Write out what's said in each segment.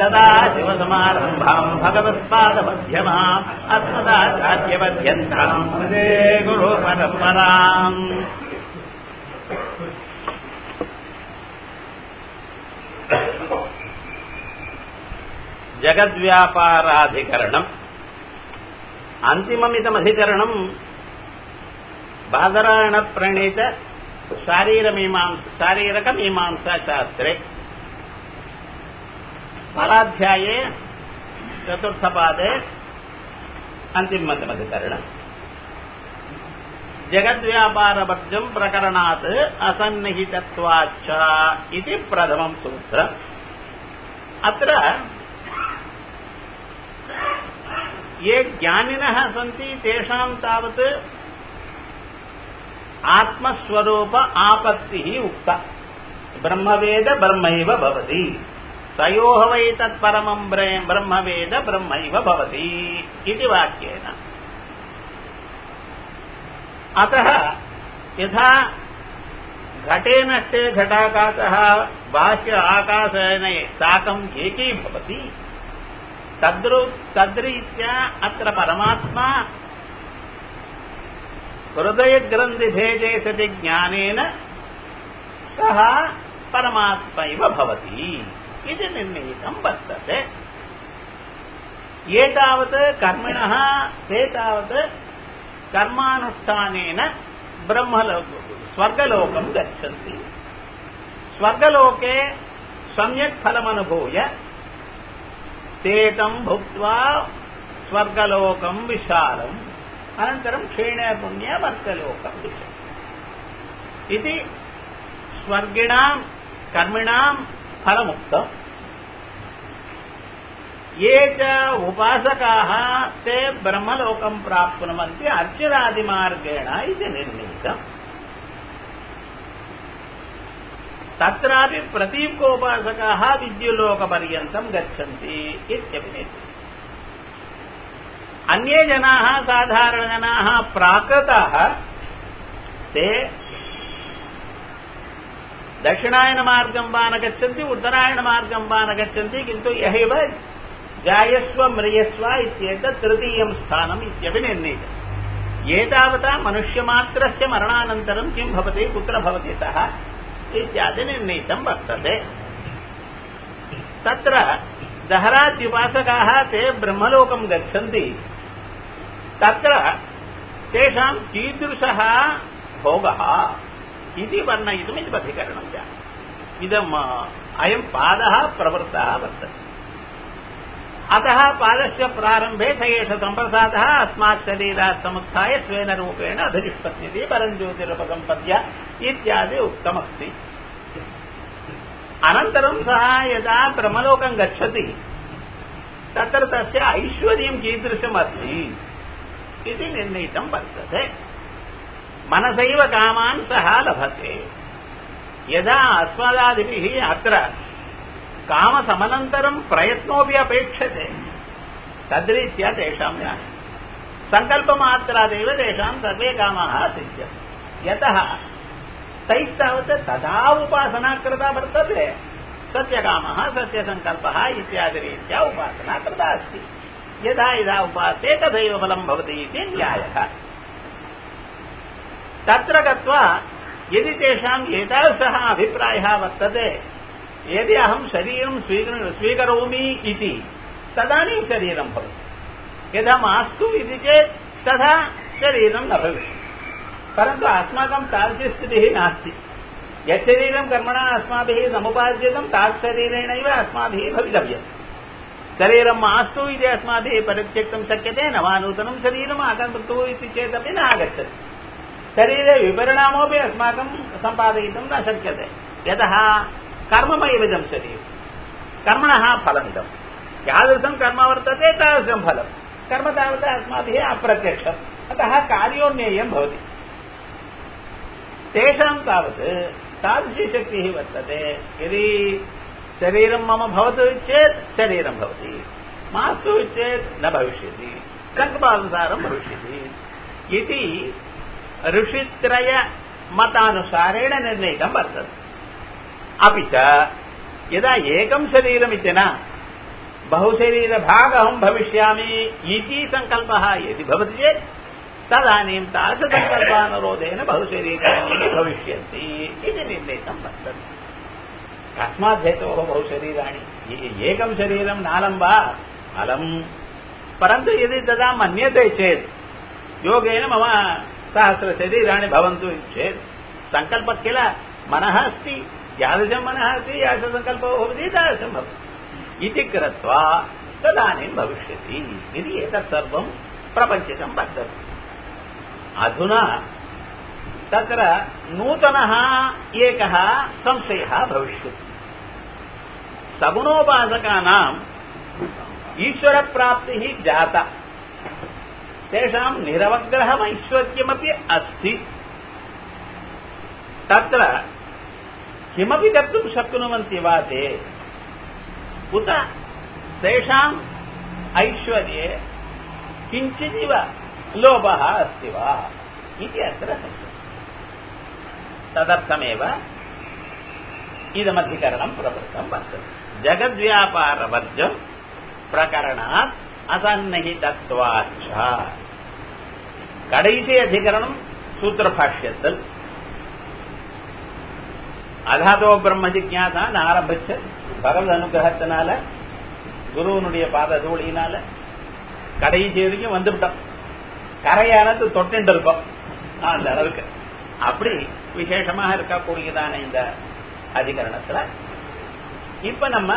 तदा शिवसमारम्भाम् भगवत्पादमध्यमाम् अस्मदाचार्यपर्यन्ताम् भजे गुरुपरम्पराम् जगद्व्यापाराधिकरणम् अन्तिममिदमधिकरणम् बादरायणप्रणीत शारीरमीमांस शारीरकमीमांसाशास्त्रे फलाध्याये चतुर्थपादे अन्तिममधिकरणम् जगद्व्यापारवर्जम् प्रकरणात् असन्निहितत्वाच्च इति प्रथमम् सूत्रम् अत्र ये ज्ञानिनः सन्ति तेषाम् तावत् आत्मस्वरूप आपत्तिः उक्ता ब्रह्मवेद ब्रह्मैव भवति तयोः वै तत्परमम् ब्रह्मवेद ब्रह्मैव भवति इति वाक्येन अतः यथा घटे नष्टे घटाकाशः बाह्य आकाशेन साकम् एकी भवति तद्रु तद्रीत्या अत्र परमात्मा हृदयग्रन्थिभेदे सति ज्ञानेन सः परमात्मैव भवति इति निर्णीतम् वर्तते ये तावत् कर्मिणः ते तावत् कर्मानुष्ठानेन ब्रह्मलोक स्वर्गलोकम् गच्छन्ति स्वर्गलोके सम्यक् फलमनुभूय तेतम् भुक्त्वा स्वर्गलोकम् विशालम् अनन्तरं क्षीणे पुण्य वर्गलोकम् विशति इति स्वर्गिणाम् कर्मिणाम् फलमुक्तम् ये च उपासकाः ते ब्रह्मलोकम् प्राप्नुवन्ति अर्चनादिमार्गेण इति निर्णीतम् तत्रापि प्रतीकोपासकाः विद्युलोकपर्यन्तम् गच्छन्ति इत्यपि निर्णीतम् अन्ये जनाः साधारणजनाः प्राकृताः ते दक्षिणायनमार्गं वा न गच्छन्ति उत्तरायणमार्गं वा न गच्छन्ति किन्तु यहैव जायस्व म्रियस्व इत्येतत् तृतीयं स्थानम् इत्यपि निर्णीतम् एतावता मनुष्यमात्रस्य मरणानन्तरं किं भवति कुत्र भवति सः इत्यादि निर्णीतं वर्तते तत्र दहराद्युपासकाः ते ब्रह्मलोकं गच्छन्ति तत्र तेषां कीदृशः भोगः इति वर्णयितुम् इति अधिकरणं जातम् इदम् अयं पादः प्रवृत्तः वर्तते अतः पादस्य प्रारम्भे स एष सम्प्रसादः अस्मात् शरीरात् समुत्थाय स्वेन रूपेण अभिनिष्पद्यते परञ्ज्योतिरुपसम्पद्य इत्यादि उक्तमस्ति अनन्तरं सः यदा ब्रह्मलोकं गच्छति तत्र तस्य ऐश्वर्यं कीदृशमस्ति इति निर्णीतं वर्तते मनसैव कामान् सः लभते यदा अस्मदादिभिः अत्र कामसमनन्तरं प्रयत्नोऽपि अपेक्षते तद्रीत्या तेषां ज्ञानं सङ्कल्पमात्रादेव तेषां सर्वे कामाः सिद्ध्यन्ते यतः तैस्तावत् तदा उपासना कृता वर्तते सत्यकामः सत्यसङ्कल्पः इत्यादिरीत्या उपासना कृता अस्ति यदा यदा उपासते तथैव फलं भवति इति न्यायः तत्र गत्वा यदि तेषाम् एतादृशः अभिप्रायः वर्तते यदि अहं शरीरं स्वीकरोमि इति तदानीं शरीरं भवति यदा मास्तु इति चेत् तथा शरीरं न भविष्यति परन्तु अस्माकं तादृशस्थितिः नास्ति यत् शरीरं कर्मणा अस्माभिः समुपार्जितं तात्शरीरेणैव अस्माभिः भवितव्यम् शरीरं मास्तु इति अस्माभिः परित्यक्तुं शक्यते न वा नूतनं शरीरम् आगन्तु इति चेदपि न आगच्छति शरीरे विपरिणामोऽपि अस्माकं सम्पादयितुं न शक्यते यतः कर्ममयमिदं शरीरं कर्मणः फलमिदं यादृशं कर्म वर्तते तादृशं फलं कर्म तावत् अस्माभिः अप्रत्यक्षम् अतः कार्योन्नेयं भवति तेषां तावत् तादृशी शक्तिः वर्तते यदि शरीरं मम भवतु चेत् शरीरं भवति मास्तु चेत् न भविष्यति सङ्कल्पानुसारं भविष्यति इति ऋषित्रय मतानुसारेण निर्णीतं वर्तते अपि च यदा एकं शरीरमिति न बहुशरीर भागहं भविष्यामि इति सङ्कल्पः यदि भवति चेत् तदानीं तादृशसङ्कल्पानुरोधेन बहुशरीराणि भविष्यन्ति इति निर्णीतं वर्तते कस्मात् हेतोः बहुशरीराणि एकं शरीरं नालं वा अलं परन्तु यदि तदा मन्यते चेत् योगेन मम सहस्रशरीराणि भवन्तु चेत् सङ्कल्पः किल मनः अस्ति यादृशं मनः अस्ति यादृशसङ्कल्पो भवति तादृशं भवति इति कृत्वा तदानीं भविष्यति इति एतत् सर्वं प्रपञ्चितं वर्तते अधुना तत्र नूतनः एकः संशयः भविष्यति सगुणोपासकानाम् ईश्वरप्राप्तिः जाता तेषां निरवग्रहमैश्वर्यमपि अस्ति तत्र किमपि कर्तुं शक्नुवन्ति वा ते उत तेषाम् ऐश्वर्ये किञ्चिदिव लोभः अस्ति वा इति अत्र तदर्थमेव इदमधिकरणं प्रवृत्तं वर्तते जगद्व्यापारवर्जं प्रकरणात् असन्निहितत्वाच्च கடைசி அதிகரணம் சூத்திர பாஷ்யத்தில் அதாதோ பிரம்ம ஜிக்யாதான் ஆரம்பிச்ச பகவத் அனுகிரகத்தினால குருவனுடைய பாத தூளியினால கடைசி வரைக்கும் வந்துவிட்டோம் கரையானது தொட்டு இருக்கோம் அந்த அளவுக்கு அப்படி விசேஷமாக இருக்கக்கூடியதான இந்த அதிகரணத்துல இப்ப நம்ம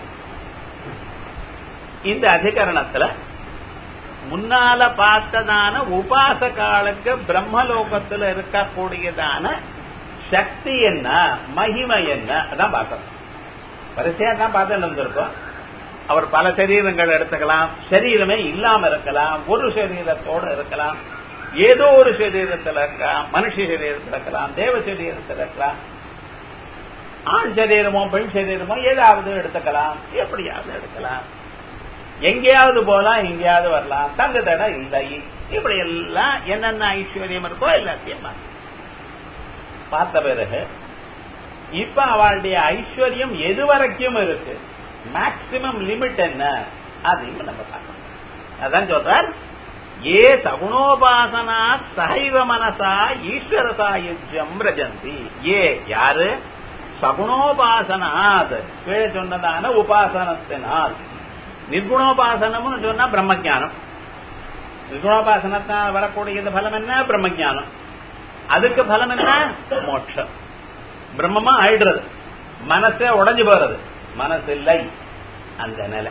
இந்த அதிகரணத்துல முன்னால பார்த்ததான உபாசகாலுக்கு பிரம்மலோகத்துல இருக்கக்கூடியதான சக்தி என்ன மகிமை என்ன அதான் பார்க்கணும் வரிசையா தான் பார்த்துட்டு வந்திருக்கோம் அவர் பல சரீரங்கள் எடுத்துக்கலாம் சரீரமே இல்லாம இருக்கலாம் ஒரு சரீரத்தோடு இருக்கலாம் ஏதோ ஒரு சரீரத்தில் இருக்கலாம் மனுஷ சரீரத்தில் இருக்கலாம் தேவ சரீரத்தில் இருக்கலாம் ஆண் சரீரமோ பெண் சரீரமோ ஏதாவது எடுத்துக்கலாம் எப்படியாவது எடுக்கலாம் எங்கேயாவது போலாம் எங்கேயாவது வரலாம் தங்க தடை இல்லை இப்படி எல்லாம் என்னென்ன ஐஸ்வர்யம் இருக்கோ எல்லாத்தையும் பார்த்த பிறகு இப்ப அவளுடைய ஐஸ்வர்யம் எது வரைக்கும் இருக்கு மேக்சிமம் லிமிட் என்ன அதையும் நம்ம பார்க்கணும் அதான் சொல்றார் ஏ சகுணோபாசனா சைவ மனசா ஈஸ்வர சாயுஜ்யம் ரஜந்தி ஏ யாரு சகுணோபாசனாத் கீழே சொன்னதான உபாசனத்தினால் நிர்குணோபாசனம்னு சொன்னா பிரம்மஜானம் நிர்குணோபாசனத்தால் வரக்கூடியது பலம் என்ன பிரம்மஜானம் அதுக்கு பலம் என்ன மோட்சம் பிரம்மமா ஆயிடுறது மனசே உடஞ்சு போறது மனசு இல்லை அந்த நிலை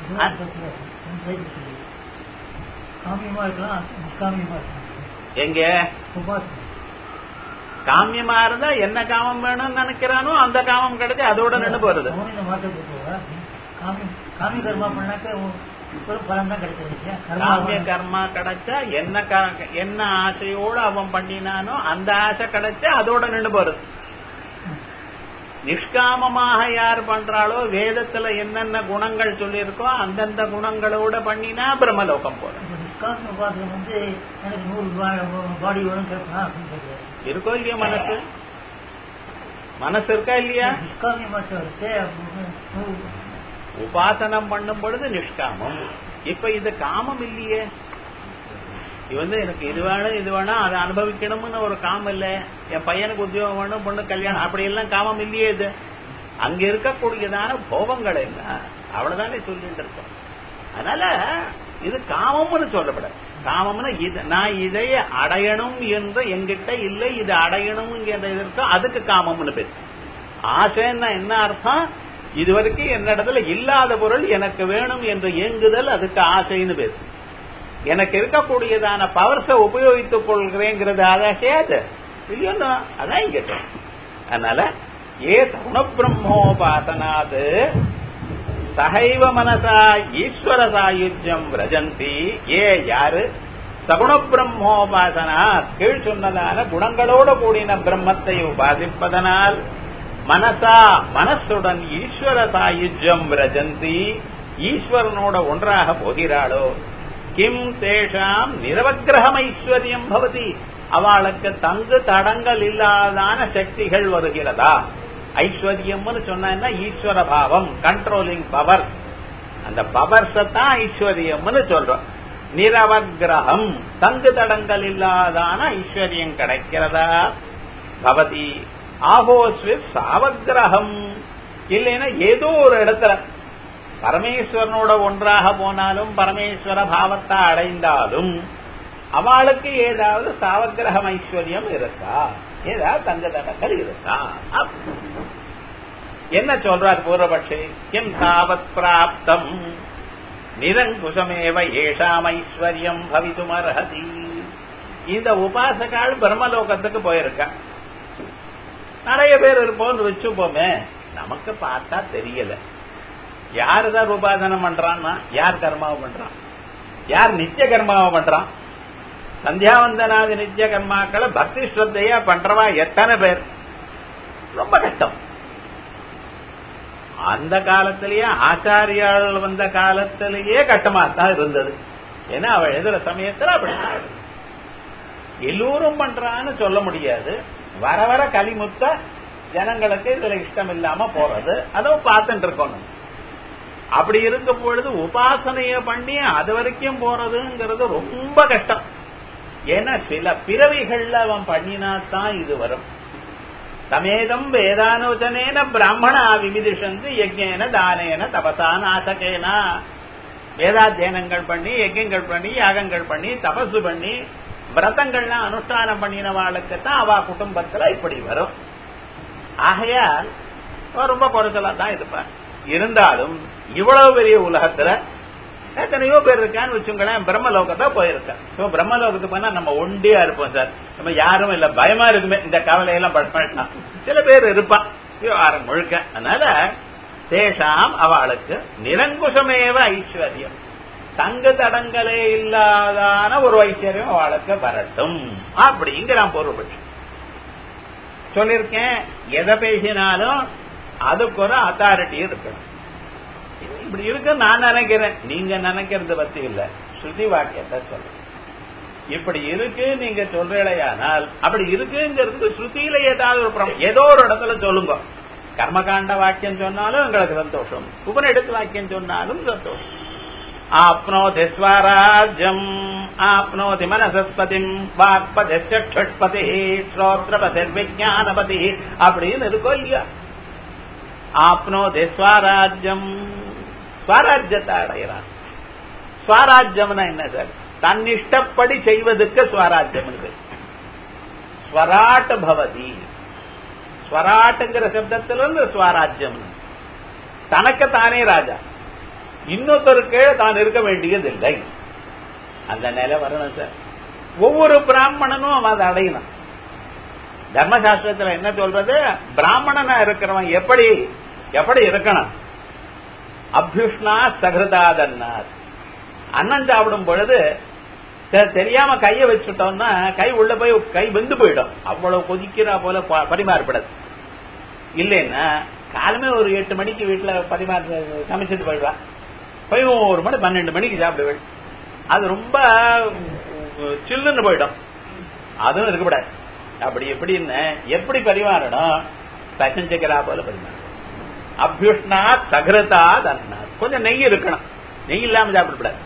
காமியமா இருக்கலாம் நிஷ்காமியமா இருக்கலாம் எங்க உபாசனை காமியமா இருந்தா என்ன காமம் வேணும்னு நினைக்கிறானோ அந்த காமம் கிடைச்சு அதோட நின்று போறது அவன் இந்த மாற்றத்தை போவா காமி காமி கர்மா பண்ணாக்க ஒரு பலன் தான் கிடைக்கிறது இல்லையா காமிய கர்மா கர்மா கிடைச்சா என்ன க- என்ன ஆசையோடு அவன் பண்ணினானோ அந்த ஆசை கிடைச்சா அதோட நின்று போறது நிஷ்காமமாக யார் பண்றாளோ வேதத்துல என்னென்ன குணங்கள் சொல்லியிருக்கோ அந்தந்த குணங்களோட பண்ணினா பிரம்மலோகம் போறது இப்ப நிஷ்காம உபாசனை வந்து எனக்கு நூறு பாடி வேணும் கேட்கலாம் அப்படின்னு கேட்குறாரு இருக்கோ இல்லையா மனசு மனசு இருக்கா இல்லையா நிஷ்காமியமா இருக்கு அப்படின்னு நூறு உபாசனம் பண்ணும் பொழுது நிஷ்காமம் இப்ப இது காமம் இல்லையே இது வந்து எனக்கு இது வேணும் இது வேணும் அதை அனுபவிக்கணும்னு ஒரு காமம் இல்ல என் பையனுக்கு உத்தியோகம் வேணும் பொண்ணு கல்யாணம் அப்படி எல்லாம் காமம் இல்லையே இது அங்க இருக்கக்கூடியதான போகங்கள் என்ன அவ்வளவுதானே சொல்லிட்டு இருக்கோம் அதனால இது காமம்னு சொல்லப்படாது காமம்னா இது நான் இதை அடையணும் என்று எங்கிட்ட இல்லை இது அடையணும் என்ற இது இருக்கோ அதுக்கு காமம்னு பேரு ஆசைன்னா என்ன அர்த்தம் இதுவரைக்கும் என்னிடத்துல இல்லாத பொருள் எனக்கு வேணும் என்று ஏங்குதல் அதுக்கு ஆசைன்னு பேரு எனக்கு இருக்கக்கூடியதான பவர்ஸை உபயோகித்துக் கொள்கிறேங்கிறது ஆசையா அது இல்லையோ அதான் இங்க இருக்கு. அதனால ஏ சகுண பிரம்மோபாசனாது சகைவ மனசா ஈஸ்வர சாயுஜ்யம் ரஜந்தி ஏ யாரு சகுண பிரம்மோபாசனா கீழ் சொன்னதான குணங்களோடு கூடின பிரம்மத்தை உபாசிப்பதனால் மனசா மனசுடன் ஈஸ்வர சாயுஜ்யம் ரஜந்தி ஈஸ்வரனோட ஒன்றாக போகிறாளோ கிம் தேஷாம் நிரவக்கிரகம் ஐஸ்வர்யம் பவதி அவளுக்கு தங்கு தடங்கள் இல்லாதான சக்திகள் வருகிறதா ஐஸ்வர்யம்னு சொன்னா ஈஸ்வர பாவம் கண்ட்ரோலிங் பவர் அந்த பவர்ஸ தான் ஐஸ்வர்யம்னு சொல்றோம் நிரவகிரகம் தங்கு தடங்கள் இல்லாதான ஐஸ்வர்யம் கிடைக்கிறதா பவதி ஆகோஸ்வித் சாவகிரகம் இல்லைன்னா ஏதோ ஒரு இடத்துல பரமேஸ்வரனோட ஒன்றாக போனாலும் பரமேஸ்வர பாவத்தை அடைந்தாலும் அவளுக்கு ஏதாவது சாவகிரகம் ஐஸ்வர்யம் இருக்கா ஏதாவது தங்க தடங்கள் இருக்கா என்ன சொல்றார் பூர்வபட்சி கிம் தாவத் பிராப்தம் நிரங்குசமேவ ஏஷாம் ஐஸ்வர்யம் பவிதும் அர்ஹதி இந்த உபாசகால் பிரம்மலோகத்துக்கு போயிருக்கா நிறைய பேர் இருப்போம்னு வச்சுப்போமே நமக்கு பார்த்தா தெரியல யாருதான் உபாசனம் பண்றான்னா யார் கர்மாவை பண்றான் யார் நித்திய கர்மாவை பண்றான் சந்தியாவந்தனாதி நித்திய கர்மாக்களை பக்தி ஸ்ரத்தையா பண்றவா எத்தனை பேர் ரொம்ப கஷ்டம் அந்த காலத்திலேயே ஆச்சாரியால் வந்த காலத்திலேயே கட்டமா தான் இருந்தது ஏன்னா அவ எழுதுற சமயத்துல அப்படி எல்லோரும் பண்றான்னு சொல்ல முடியாது வர வர களிமுத்த ஜனங்களுக்கு இதுல இஷ்டம் இல்லாம போறது அதுவும் பார்த்துட்டு இருக்கணும் அப்படி இருக்கும் பொழுது உபாசனைய பண்ணி அது வரைக்கும் போறதுங்கிறது ரொம்ப கஷ்டம் ஏன்னா சில பிறவிகள்ல அவன் பண்ணினா தான் இது வரும் சமேதம் வேதானோச்சனேன பிராமணா விமிதிஷந்து யஜ்ஞேன தானேன தபசா நாசகேனா வேதாத்தியனங்கள் பண்ணி யஜ்யங்கள் பண்ணி யாகங்கள் பண்ணி தபசு பண்ணி விரதங்கள்லாம் அனுஷ்டானம் பண்ணினவாளுக்கு தான் அவ குடும்பத்துல இப்படி வரும் ஆகையால் ரொம்ப குறைச்சலா தான் இருப்பார் இருந்தாலும் இவ்வளவு பெரிய உலகத்துல எத்தனையோ பேர் இருக்கான்னு வச்சுங்களேன் பிரம்மலோகத்தா போயிருக்கேன் ஸோ பிரம்மலோகத்துக்கு போனா நம்ம ஒண்டியா இருப்போம் சார் நம்ம யாரும் இல்ல பயமா இருக்குமே இந்த கவலையெல்லாம் படமாட்டான் சில பேர் இருப்பான் விவகாரம் முழுக்க அதனால தேஷாம் அவளுக்கு நிரங்குஷமேவ ஐஸ்வர்யம் தங்கு தடங்களே இல்லாதான ஒரு ஐஸ்வர்யம் அவளுக்கு வரட்டும் அப்படிங்கிறான் பொருள்பட்சம் சொல்லிருக்கேன் எதை பேசினாலும் அதுக்கு ஒரு அத்தாரிட்டி இருக்கணும் இப்படி இருக்கு நான் நினைக்கிறேன் நீங்க நினைக்கிறது பத்தி இல்ல ஸ்ருதி வாக்கியத்தை சொல்றேன் இப்படி இருக்கு நீங்க சொல்றீழையானால் அப்படி இருக்குங்கிறதுக்கு ஸ்ருதியில ஏதாவது ஒரு பிரம- ஏதோ ஒரு இடத்துல சொல்லுங்க கர்மகாண்ட வாக்கியம் சொன்னாலும் எங்களுக்கு சந்தோஷம் உபநிடத்து வாக்கியம் சொன்னாலும் சந்தோஷம் ஆப்னோதி ஸ்வராஜ்யம் ஆப்னோதி மனசஸ்பதிம் வாக்பதி சட்பதி ஸ்ரோத்ரபதி விஜானபதி அப்படின்னு இருக்கோ இல்லையா ஆப்னோதி ஸ்வராஜ்யம் ஸ்வராஜ்யத்தை அடைகிறான் ஸ்வராஜ்யம்னா என்ன சார் தன்னிஷ்டப்படி செய்வதற்கு ஸ்வராஜ்யம் ஸ்வராட் பவதி ஸ்வராட்டுங்கிற சப்தத்துல இருந்து ஸ்வராஜ்யம் தனக்கு தானே ராஜா இன்னொருத்தருக்கு தான் இருக்க வேண்டியதில்லை அந்த நிலை வரணும் சார் ஒவ்வொரு பிராமணனும் அவன் அதை அடையணும் தர்மசாஸ்திரத்துல என்ன சொல்றது பிராமணனா இருக்கிறவன் எப்படி எப்படி இருக்கணும் அபியுஷ்ணா சகிருதாதன்னார் அன்னம் சாப்பிடும் பொழுது தெ- தெரியாம கைய வச்சுட்டோம்னா கை உள்ள போய் கை வெந்து போயிடும் அவ்வளவு கொதிக்கிறா போல ப- பரிமாறப்படாது இல்லைன்னா காலமே ஒரு எட்டு மணிக்கு வீட்டுல பரிமாற சமைச்சிட்டு போயிடுவா போய் ஒரு மணி பன்னெண்டு மணிக்கு சாப்பிடுவேன் அது ரொம்ப சில்லுன்னு போயிடும் அதுவும் இருக்கக்கூடாது அப்படி எப்படின்னு எப்படி பரிமாறணும் பசஞ்சிக்கிறா போல பரிமாறணும் அபியுஷ்ணா சகிருதா தன்னா கொஞ்சம் நெய் இருக்கணும் நெய் இல்லாம சாப்பிடக்கூடாது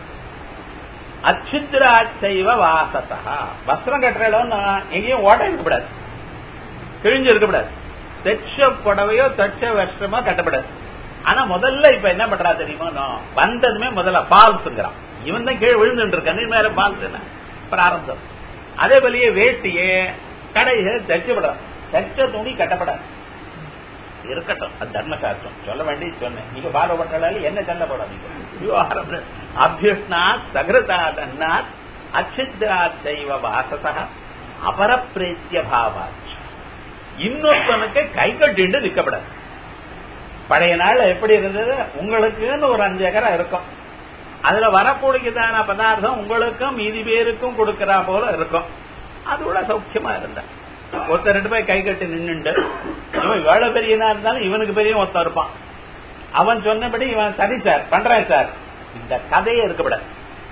அச்சுத்ராச்சைவ வாசத்தா வஸ்திரம் கட்டுற இடம் எங்கேயும் ஓட்ட இருக்கக்கூடாது கிழிஞ்சு இருக்கக்கூடாது தச்ச புடவையோ தச்ச வஸ்திரமோ கட்டப்படாது ஆனா முதல்ல இப்ப என்ன பண்றா தெரியுமா நான் வந்ததுமே முதல்ல ஃபால்ஸுங்கிறான் இவன் தான் கீழே விழுந்துட்டு இருக்கான் மேல ஃபால்ஸ் என்ன பிராரம்பம் அதே போலயே வேட்டியே கடையை தச்சு விடாது தச்ச துணி கட்டப்படாது இருக்கட்டும் அது தர்மசாஸ்திரம் சொல்ல வேண்டியது சொன்னேன் நீங்க ஃபாலோ பண்றாலும் என்ன சண்டை போடாதீங்க விவகாரம் அபியுஷ்ணா சகிருதா தன்னாத் அச்சித்ரா தெய்வ வாசசா அபரப்பிரேத்திய பாவாச்சு இன்னொருத்தனுக்கு கை கட்டிட்டு நிக்கப்படாது பழைய நாள் எப்படி இருந்தது உங்களுக்குன்னு ஒரு அஞ்சு ஏக்கரா இருக்கும் அதுல வரக்கூடியதான பதார்த்தம் உங்களுக்கும் மீதி பேருக்கும் கொடுக்கறா போல இருக்கும் அது கூட சௌக்கியமா இருந்தா ஒருத்தர் ரெண்டு போய் கை கட்டி நின்னுண்டு இவன் எவ்வளவு பெரியனா இருந்தாலும் இவனுக்கு பெரிய ஒருத்தன் இருப்பான் அவன் சொன்னபடி இவன் சரி சார் பண்றேன் சார் இந்த கதையே இருக்கப்படாது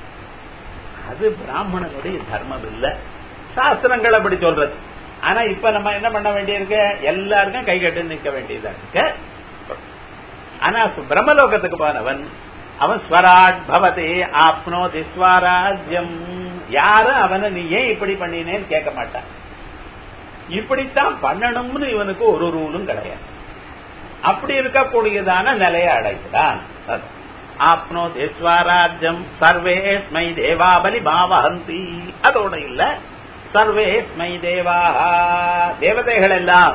அது பிராமணனுடைய தர்மம் இல்ல சாஸ்திரங்கள் அப்படி சொல்றது ஆனா இப்ப நம்ம என்ன பண்ண வேண்டியிருக்கு எல்லாருக்கும் கை கட்டி நிக்க வேண்டியதா இருக்கு ஆனா பிரம்மலோகத்துக்கு போனவன் அவன் ஸ்வராட் பவதி ஆப்னோதி ஸ்வராஜ்யம் யாரும் அவனை நீ ஏன் இப்படி பண்ணினேன்னு கேட்க மாட்டான் இப்படித்தான் பண்ணணும்னு இவனுக்கு ஒரு ரூலும் கிடையாது அப்படி இருக்கக்கூடியதான நிலையை அடைகிறான் ஆப்னோதி ஸ்வராஜ்யம் சர்வேஸ்மை தேவாபலி பாவஹந்தி அதோட இல்ல சர்வேஸ்மை தேவா தேவதைகள் எல்லாம்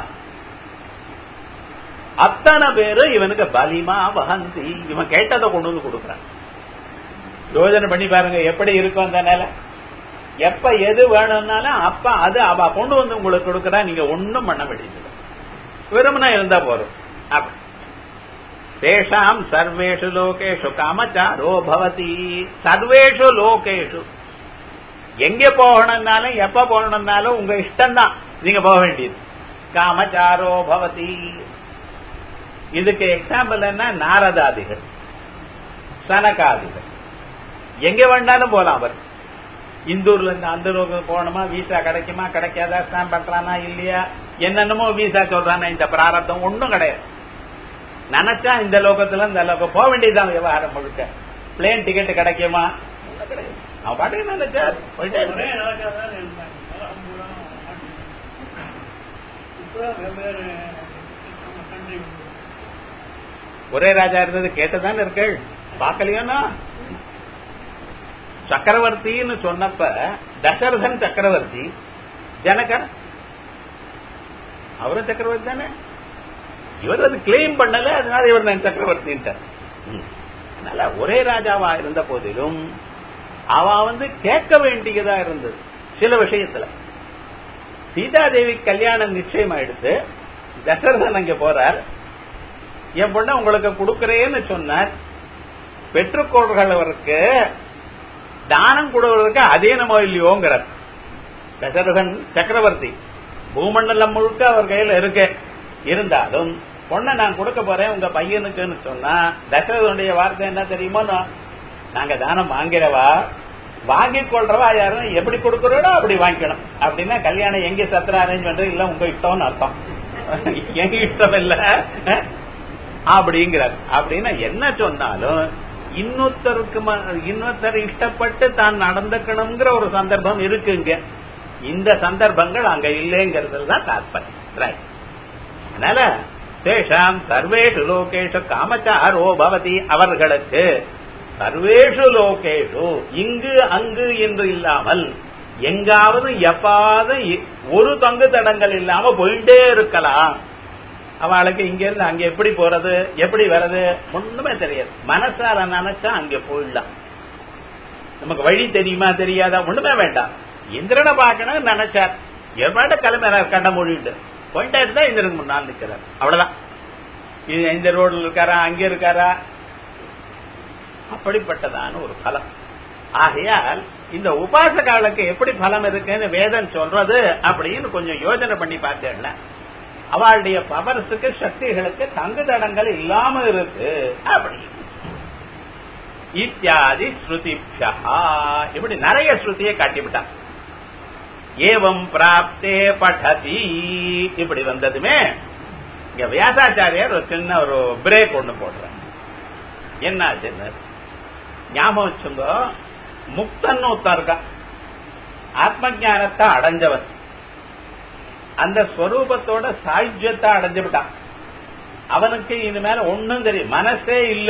அத்தனை பேரு இவனுக்கு பலிமா வகந்தி இவன் கேட்டதை கொண்டு வந்து கொடுக்குறான் யோஜனை பண்ணி பாருங்க எப்படி இருக்கும் அந்த நிலை எப்ப எது வேணும்னாலும் அப்ப அது அவ கொண்டு வந்து உங்களுக்கு கொடுக்கறா நீங்க ஒண்ணும் பண்ண வேண்டியது வெறுமனா இருந்தா போறோம் அப்படி தேஷாம் சர்வேஷு லோகேஷு காமச்சாரோ பவதி சர்வேஷு லோகேஷு எங்க போகணும்னாலும் எப்ப போகணும்னாலும் உங்க இஷ்டம் தான் நீங்க போக வேண்டியது காமச்சாரோ பவதி இதுக்கு எக்ஸாம்பிள் என்ன நாரதாதிகள் சனகாதிகள் எங்க வேண்டாலும் போலாம் அவர் இந்தூர்ல இருந்து அந்த லோகம் போகணுமா விசா கிடைக்குமா கிடைக்காதா ஸ்டாம்ப் பண்றானா இல்லையா என்னென்னமோ விசா சொல்றானா இந்த பிராரத்தம் ஒன்றும் கிடையாது நினைச்சா இந்த லோகத்துல இந்த லோகம் போக வேண்டியதுதான் விவகாரம் முழுக்க பிளேன் டிக்கெட் கிடைக்குமா ஒண்ணும் கிடையாது அவன் பாட்டுக்கு நினைச்சா போயிட்டே ஒரே இருக்கான். ராஜா தான் இருந்தாங்க அலமதுல்லா மாட்டி. இப்போ வெவ்வேறு கண்ட்ரி ஒரே ராஜா இருந்தது கேட்டுதானே இருக்கள் பார்க்கலையோனா சக்கரவர்த்தின்னு சொன்னப்ப தசரதன் சக்கரவர்த்தி ஜனகர் அவரும் சக்கரவர்த்தி தானே இவர் அது கிளைம் பண்ணல அதனால இவர் நான் சக்கரவர்த்தின்ட்டார் ம். அதனால ஒரே ராஜாவா இருந்த போதிலும் அவ வந்து கேட்க வேண்டியதா இருந்தது சில விஷயத்துல சீதாதேவி கல்யாணம் நிச்சயம் ஆயிடுத்து தசரதன் அங்க போறார் என் பொண்ணை உங்களுக்கு கொடுக்கறேன்னு சொன்னார் பெற்றுக்கொள்கிறவருக்கு தானம் கொடுவதற்கு அதீனமோ இல்லையோங்கிறார் தசரதன் சக்கரவர்த்தி பூமண்டலம் முழுக்க அவர் கையில இருக்கு இருந்தாலும் பொண்ணை நான் கொடுக்க போறேன் உங்க பையனுக்குன்னு சொன்னா தசரதனுடைய வார்த்தை என்ன தெரியுமோ நான், நாங்க தானம் வாங்கிறவா வாங்கி கொள்றவா யாரும் எப்படி கொடுக்கறோடோ அப்படி வாங்கிக்கணும் அப்படின்னா கல்யாணம் எங்க சத்திர அரேஞ்ச் பண்றது இல்ல உங்க இஷ்டம்னு அர்த்தம் எங்க இஷ்டம் இல்ல அப்படிங்கிறார் அப்படின்னா என்ன சொன்னாலும் இன்னொருத்தருக்கு ம- இன்னொருத்தர் இஷ்டப்பட்டு தான் நடந்துக்கணுங்கிற ஒரு சந்தர்ப்பம் இருக்குங்க இந்த சந்தர்ப்பங்கள் அங்க இல்லைங்கிறதுல தான் தாற்பயம் ரைட் அதனால தேஷாம் சர்வேஷு லோகேஷு காமச்சாரோ பவதி அவர்களுக்கு சர்வேஷு லோகேஷு இங்கு அங்கு என்று இல்லாமல் எங்காவது எப்பாவது இ- ஒரு தங்கு தடங்கள் இல்லாம போயிட்டே இருக்கலாம் அவளுக்கு இங்க இருந்து அங்க எப்படி போறது எப்படி வர்றது ஒண்ணுமே தெரியாது மனசார நினைச்சா அங்க போயிடலாம் நமக்கு வழி தெரியுமா தெரியாதா ஒண்ணுமே வேண்டாம் இந்திரனை பார்க்கணும் நினைச்சார் எவ்வளவு கிளம்புறார் கண்ட மொழிட்டு போயிட்டே இருந்தா இந்திரனுக்கு முன்னால் நிக்கிறார் அவ்வளவுதான் இது இந்த ரோட்ல இருக்காரா அங்க இருக்காரா அப்படிப்பட்டதான ஒரு பலம் ஆகையால் இந்த உபாசகாலுக்கு எப்படி பலம் இருக்குன்னு வேதம் சொல்றது அப்படின்னு கொஞ்சம் யோசனை பண்ணி பார்த்தேன்ல அவளுடைய பவர்ஸுக்கு சக்திகளுக்கு தங்கு தடங்கள் இல்லாம இருக்கு அப்படி இத்தியாதி ஸ்ருதிப்யா இப்படி நிறைய ஸ்ருதியை காட்டிவிட்டான் ஏவம் பிராப்தே படதி இப்படி வந்ததுமே இங்க வியாசாச்சாரியார் ஒரு சின்ன ஒரு பிரேக் ஒண்ணு போடுறார் என்ன ஆச்சுன்னு ஞாபகம் வச்சுங்க முக்தன்னு ஒருத்தன் இருக்கான் ஆத்ம ஞானத்தை அடைஞ்சவன் அந்த ஸ்வரூபத்தோட சாயுஜ்யத்தை அடைஞ்சு விட்டான் அவனுக்கு இனிமேல ஒண்ணும் தெரியும் மனசே இல்ல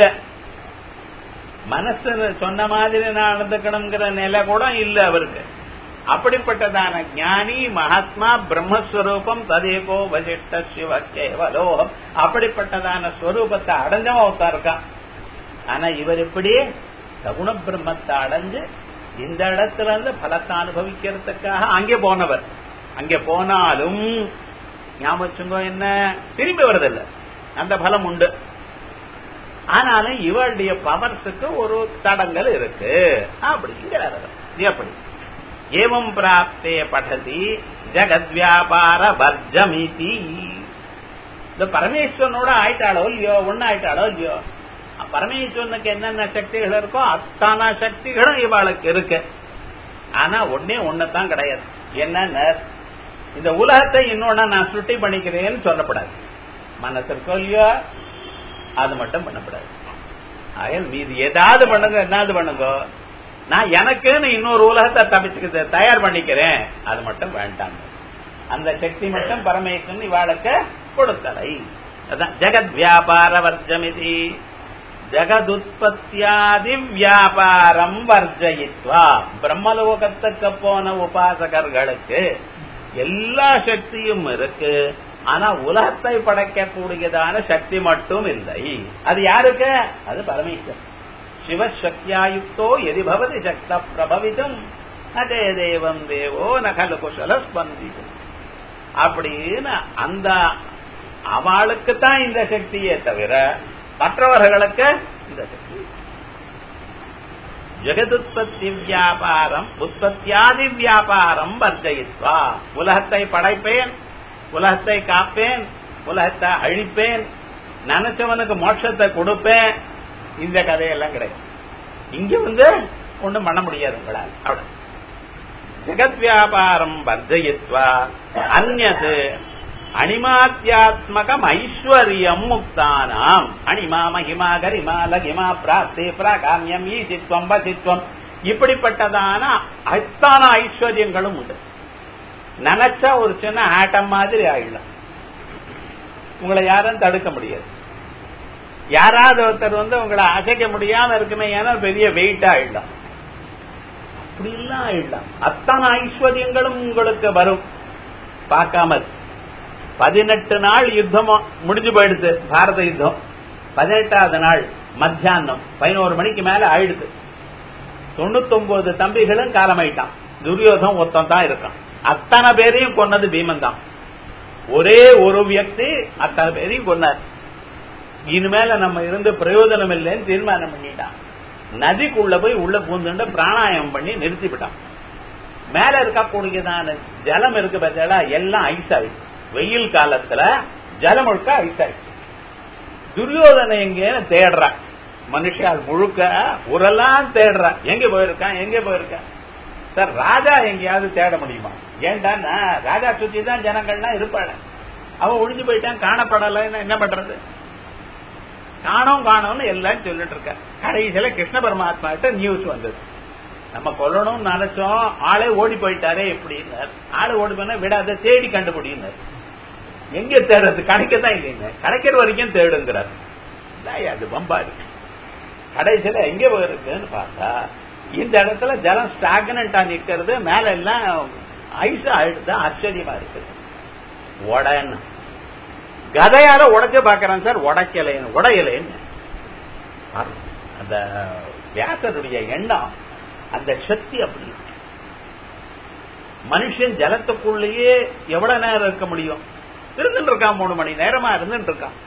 மனசு சொன்ன மாதிரி நான் நடந்துக்கணுங்கிற நிலை கூட இல்ல அவருக்கு அப்படிப்பட்டதான ஞானி மகாத்மா பிரம்மஸ்வரூபம் ததேகோ வசிஷ்ட சிவ கேவலோகம் அப்படிப்பட்டதான ஸ்வரூபத்தை அடைஞ்சவன் ஒருத்தன் இருக்கான் ஆனா இவர் எப்படி சகுண பிரம்மத்தை அடைஞ்சு இந்த இடத்துல இருந்து பலத்தை அனுபவிக்கிறதுக்காக அங்கே போனவர் அங்கே போனாலும் ஞாபகம் வச்சுக்கோ என்ன திரும்பி வருதில்ல அந்த பலம் உண்டு ஆனாலும் இவருடைய பவர்ஸுக்கு ஒரு தடங்கள் இருக்கு அப்படிங்கிறார் எப்படி ஏவம் பிராப்தே படதி ஜெகத் வியாபார வர்ஜமிதி இந்த பரமேஸ்வரனோட ஆயிட்டாளோ இல்லையோ ஒன்னு ஆயிட்டாளோ இல்லையோ பரமேஸ்வரனுக்கு என்னென்ன சக்திகள் இருக்கோ அத்தான சக்திகளும் இவாளுக்கு இருக்கு ஆனா ஒன்னே ஒண்ணுதான் கிடையாது என்னன்னு இந்த உலகத்தை இன்னொன்னு நான் சுட்டி பண்ணிக்கிறேன்னு சொல்லப்படாது மனசிற்கோ இல்லையோ அது மட்டும் பண்ணப்படாது அயல் மீது ஏதாவது பண்ணுங்க என்னாவது பண்ணுங்க நான் எனக்குன்னு இன்னொரு உலகத்தை தப்பிச்சுக்க தயார் பண்ணிக்கிறேன் அது மட்டும் வேண்டாம் அந்த சக்தி மட்டும் பரமேஸ்வரன் இவாளுக்கு கொடுத்தலை அதான் ஜெகத் வியாபார வர்ஜமிதி ஜெகதுத்பத்தியாதி வியாபாரம் வர்ஜயித்வா பிரம்மலோகத்துக்கு போன உபாசகர்களுக்கு எல்லா சக்தியும் இருக்கு ஆனா உலகத்தை படைக்கக்கூடியதான சக்தி மட்டும் இல்லை அது யாருக்கு அது பரமேஸ்வரன் சிவசக்தியாயுக்தோ எதி பவதி சக்த பிரபவிதம் அதே தேவம் தேவோ நகல குசல ஸ்பந்திக்கும் அப்படின்னு அந்த அவளுக்கு தான் இந்த சக்தியே தவிர மற்றவர்களுக்கு இந்த சக்தி ஜெகதுத்பத்தி வியாபாரம் உற்பத்தியாதி வியாபாரம் வர்ஜயித்வா உலகத்தை படைப்பேன் உலகத்தை காப்பேன் உலகத்தை அழிப்பேன் நினைச்சவனுக்கு மோட்சத்தை கொடுப்பேன் இந்த கதையெல்லாம் கிடையாது இங்க வந்து ஒண்ணும் பண்ண முடியாது உங்களால் அவ்வளவு ஜெகத் வியாபாரம் வர்ஜயித்வா அந்நது அணிமாத்தியாத்மகம் ஐஸ்வர்யம் முக்தானாம் அணிமா மகிமா கரிமா லகிமா பிராப்தி பிராகாமியம் ஈசித்வம் வசித்வம் இப்படிப்பட்டதான அத்தான ஐஸ்வர்யங்களும் உண்டு நினைச்சா ஒரு சின்ன ஆட்டம் மாதிரி ஆயிடலாம் உங்களை யாரும் தடுக்க முடியாது யாராவது ஒருத்தர் வந்து உங்களை அசைக்க முடியாம இருக்குமே ஏன்னா பெரிய வெயிட் ஆயிடலாம் அப்படி எல்லாம் ஆயிடலாம் அத்தனை ஐஸ்வர்யங்களும் உங்களுக்கு வரும் பார்க்காம பதினெட்டு நாள் யுத்தம் முடிஞ்சு போயிடுது பாரத யுத்தம் பதினெட்டாவது நாள் மத்தியானம் பதினோரு மணிக்கு மேல ஆயிடுது தொண்ணூத்தொன்பது தம்பிகளும் காலமாயிட்டான் துரியோதம் ஒத்தம் தான் இருக்கான் அத்தனை பேரையும் கொன்னது பீமன் தான் ஒரே ஒரு வியக்தி அத்தனை பேரையும் கொன்னார் இனிமேல நம்ம இருந்து பிரயோஜனம் இல்லைன்னு தீர்மானம் பண்ணிட்டான் நதிக்குள்ள போய் உள்ள பூந்துண்டு பிராணாயாமம் பண்ணி நிறுத்திவிட்டான் மேல இருக்கக்கூடியதான ஜலம் இருக்கு பார்த்தா எல்லாம் ஐஸ் ஆயிடுச்சு வெயில் காலத்துல ஜலம் முழுக்க ஐஸ் ஆயிடுச்சு துரியோதனை எங்கேன்னு தேடுறான் மனுஷால் முழுக்க உரெல்லாம் தேடுறான் எங்க போயிருக்கான் எங்க போயிருக்கான் சார் ராஜா எங்கேயாவது தேட முடியுமா ஏன்டா ராஜா சுத்தி தான் ஜனங்கள்லாம் இருப்பாள் அவன் ஒழிஞ்சு போயிட்டான் காணப்படலைன்னு என்ன பண்றது காணோம் காணோம்னு எல்லாம் சொல்லிட்டு இருக்க கடைசியில கிருஷ்ண பரமாத்மா கிட்ட நியூஸ் வந்தது நம்ம கொல்லணும்னு நினைச்சோம் ஆளே ஓடி போயிட்டாரே எப்படின்னார் ஆளு ஓடி போனா விடாத தேடி கண்டுபிடினார் எங்க தேடுறது கிடைக்கதான் இல்லைங்க கிடைக்கிற வரைக்கும் தேடுங்கிறார் அது பம்பா இருக்கு கடைசியில எங்க போயிருக்குன்னு பார்த்தா இந்த இடத்துல ஜலம் ஸ்டாக்னண்டா நிக்கிறது மேல எல்லாம் ஐஸ் ஆயிடுது ஆச்சரியமா இருக்கு உடன்னு கதையால உடைச்சு பாக்குறேன் சார் உடைக்கலைன்னு உடையலைன்னு அந்த வியாசருடைய எண்ணம் அந்த சக்தி அப்படி மனுஷன் ஜலத்துக்குள்ளேயே எவ்வளவு நேரம் இருக்க முடியும் இருந்துட்டு இருக்கான் மூணு மணி நேரமா இருந்துட்டு இருக்கான்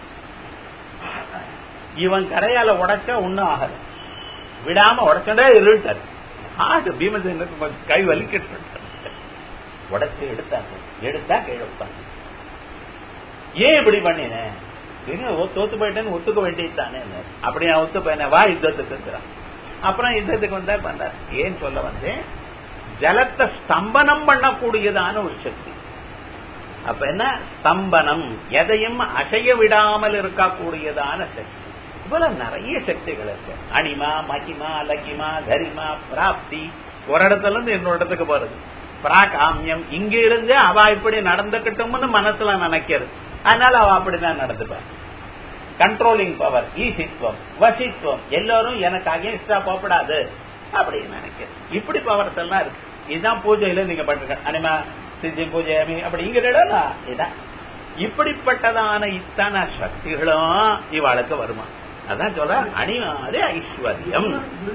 இவன் கரையால உடைச்சா ஒண்ணும் ஆகல விடாம உடைச்சடே இருட்டாரு ஆடு பீமசேனுக்கு கை வலிக்கிட்டு உடைச்சு எடுத்தாங்க எடுத்தா கீழே உட்காந்து ஏன் இப்படி பண்ணினேன் தோத்து போயிட்டேன்னு ஒத்துக்க வேண்டியதுதானே அப்படி நான் ஒத்து போயினேன் வா யுத்தத்துக்கு அப்புறம் யுத்தத்துக்கு வந்தா பண்ணார் ஏன் சொல்ல வந்தேன் ஜலத்தை ஸ்தம்பனம் பண்ணக்கூடியதான ஒரு சக்தி அப்ப என்ன ஸ்தம்பனம் எதையும் அசைய விடாமல் இருக்கக்கூடியதான சக்தி இவ்வளவு நிறைய சக்திகள் இருக்கு அனிமா மகிமா லகிமா கரிமா பிராப்தி ஒரு இடத்துல இருந்து இன்னொரு இடத்துக்கு போறது பிராகாமியம் இங்க இருந்து அவ இப்படி நடந்துக்கட்டும்னு மனசுல நினைக்கிறது அதனால அவ அப்படிதான் நடந்துப்பா கண்ட்ரோலிங் பவர் ஈசித்வம் வசித்வம் எல்லாரும் எனக்கு அகேன்ஸ்டா போகப்படாது அப்படின்னு நினைக்கிறது இப்படி பவர்ஸ் எல்லாம் இருக்கு இதுதான் பூஜையில நீங்க பண்றீங்க அனிமா சித்தி பூஜை அப்படி இங்க இதான் இப்படிப்பட்டதான இத்தனை சக்திகளும் இவாளுக்கு வருமா அதான் சொல்ற அணிமாறு ஐஸ்வர்யம்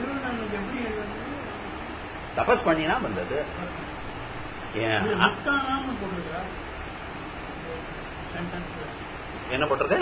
தபஸ் பண்ணினா வந்தது என்ன போட்டிருக்கு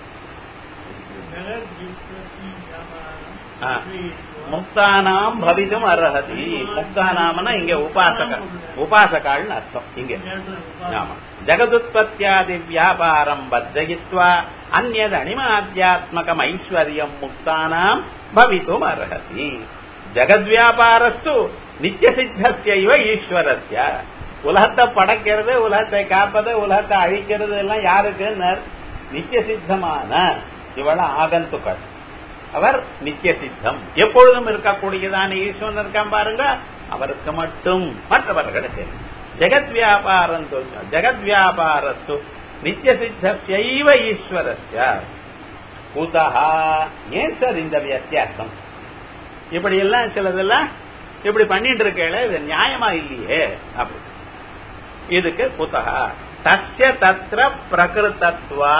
முக்தானாம் பவிதும் அர்ஹதி முக்தானாம்னா இங்க உபாசக உபாசகாள்னு அர்த்தம் இங்க ஆமா ஜகதுத்பத்தியாதி வியாபாரம் வர்ஜயித்வா அந்நது அனிமாத்தியாத்மகம் ஐஸ்வர்யம் முக்தானாம் பவித்தும் அர்ஹதி ஜகத்வியாபாரஸ்து நித்திய சித்தஸ்யவ ஈஸ்வரஸ்ய உலகத்தை படைக்கிறது உலகத்தை காப்பது உலகத்தை அழிக்கிறது எல்லாம் யாருக்கு நித்திய சித்தமான இவள ஆகந்துக்கள் அவர் நித்திய சித்தம் எப்பொழுதும் இருக்கக்கூடியதான ஈஸ்வரன் இருக்கான் பாருங்க அவருக்கு மட்டும் மற்றவர்களுக்கு ஜெகத் வியாபாரம் ஜெகத் வியாபாரத்து நித்திய சித்தைவ ஈஸ்வரஸ்ய குதஹா ஏன் சார் இந்த வித்தியாசம் இப்படி எல்லாம் சிலதெல்லாம் இப்படி பண்ணிட்டு இருக்கல இது நியாயமா இல்லையே அப்படி இதுக்கு குதஹா தஸ்ய தத்ர பிரகிருத்தத்வா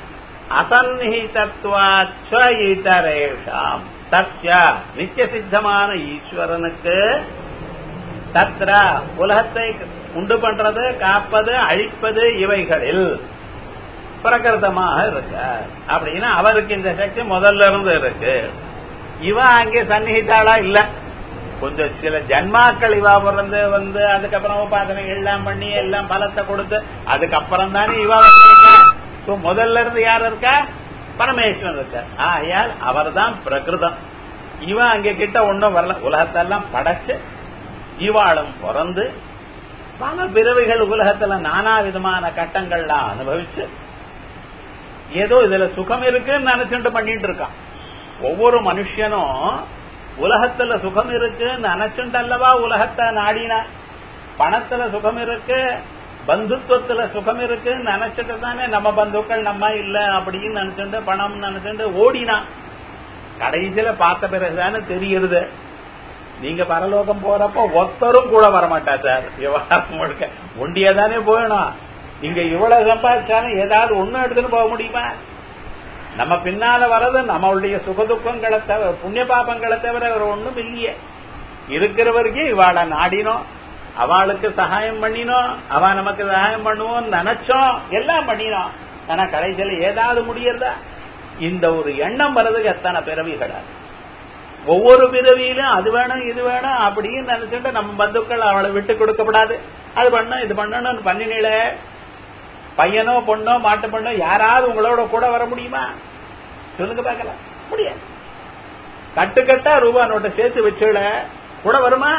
அசன்னிகிதத்வாச்ச இதரேஷாம் தஸ்ய நித்திய சித்தமான ஈஸ்வரனுக்கு தத்ர உலகத்தை உண்டு பண்றது காப்பது அழிப்பது இவைகளில் பிரகிருதமாக இருக்கு அப்படின்னா அவருக்கு இந்த சக்தி முதல்ல இருந்து இருக்கு இவ அங்கே சந்நிகிதாளா இல்ல கொஞ்சம் சில ஜன்மாக்கள் இவா பிறந்து வந்து அதுக்கப்புறம் உபாதனை எல்லாம் பண்ணி எல்லாம் பலத்தை கொடுத்து அதுக்கப்புறம் தானே இவா வந்திருக்கா So, முதல்ல இருந்து யார் இருக்கா பரமேஸ்வரன் இருக்கார் ஆகையால் அவர் தான் பிரகிருதம் இவன் அங்க கிட்ட ஒன்னும் வரல உலகத்தெல்லாம் படைச்சு இவாளும் பிறந்து பல பிறவைகள் உலகத்துல நானா விதமான கட்டங்கள்லாம் அனுபவிச்சு ஏதோ இதுல சுகம் இருக்குன்னு நினைச்சுட்டு பண்ணிட்டு இருக்கான் ஒவ்வொரு மனுஷனும் உலகத்துல சுகம் இருக்குன்னு நினைச்சுட்டு அல்லவா உலகத்தை நாடினா பணத்துல சுகம் இருக்கு பந்துத்துவத்துல சுகம் இருக்குன்னு நினைச்சிட்டு தானே நம்ம பந்துக்கள் நம்ம இல்ல அப்படின்னு நினைச்சுட்டு பணம் நினைச்சுட்டு ஓடினான் கடைசியில பார்த்த பிறகுதானே தெரியுது நீங்க பரலோகம் போறப்ப ஒருத்தரும் கூட வரமாட்டா சார் விவகாரம் முழுக்க ஒண்டியா தானே போயணும் இங்க இவ்வளவு சம்பாதிச்சாலும் ஏதாவது ஒண்ணும் எடுத்துன்னு போக முடியுமா நம்ம பின்னால வர்றது நம்மளுடைய சுகதுக்கங்களை தவிர புண்ணிய பாபங்களை தவிர வேற ஒண்ணும் இல்லையே இருக்கிற வரைக்கும் இவாளை நாடினோம் அவளுக்கு சகாயம் பண்ணினோம் அவ நமக்கு சகாயம் பண்ணுவோம் நினைச்சோம் எல்லாம் பண்ணினோம் ஆனா கடைசியில ஏதாவது முடியறதா இந்த ஒரு எண்ணம் வர்றதுக்கு எத்தனை பிறவிகளா ஒவ்வொரு பிறவியிலும் அது வேணும் இது வேணும் அப்படின்னு நினைச்சுட்டு நம்ம பந்துக்கள் அவளை விட்டு கொடுக்கப்படாது அது பண்ணணும் இது பண்ணணும்னு பண்ணினீங்களே பையனோ பொண்ணோ மாட்டு பொண்ணோ யாராவது உங்களோட கூட வர முடியுமா சொல்லுங்க பார்க்கலாம் முடியாது கட்டுக்கட்டா ரூபா நோட்டை சேர்த்து வச்சுல கூட வருமா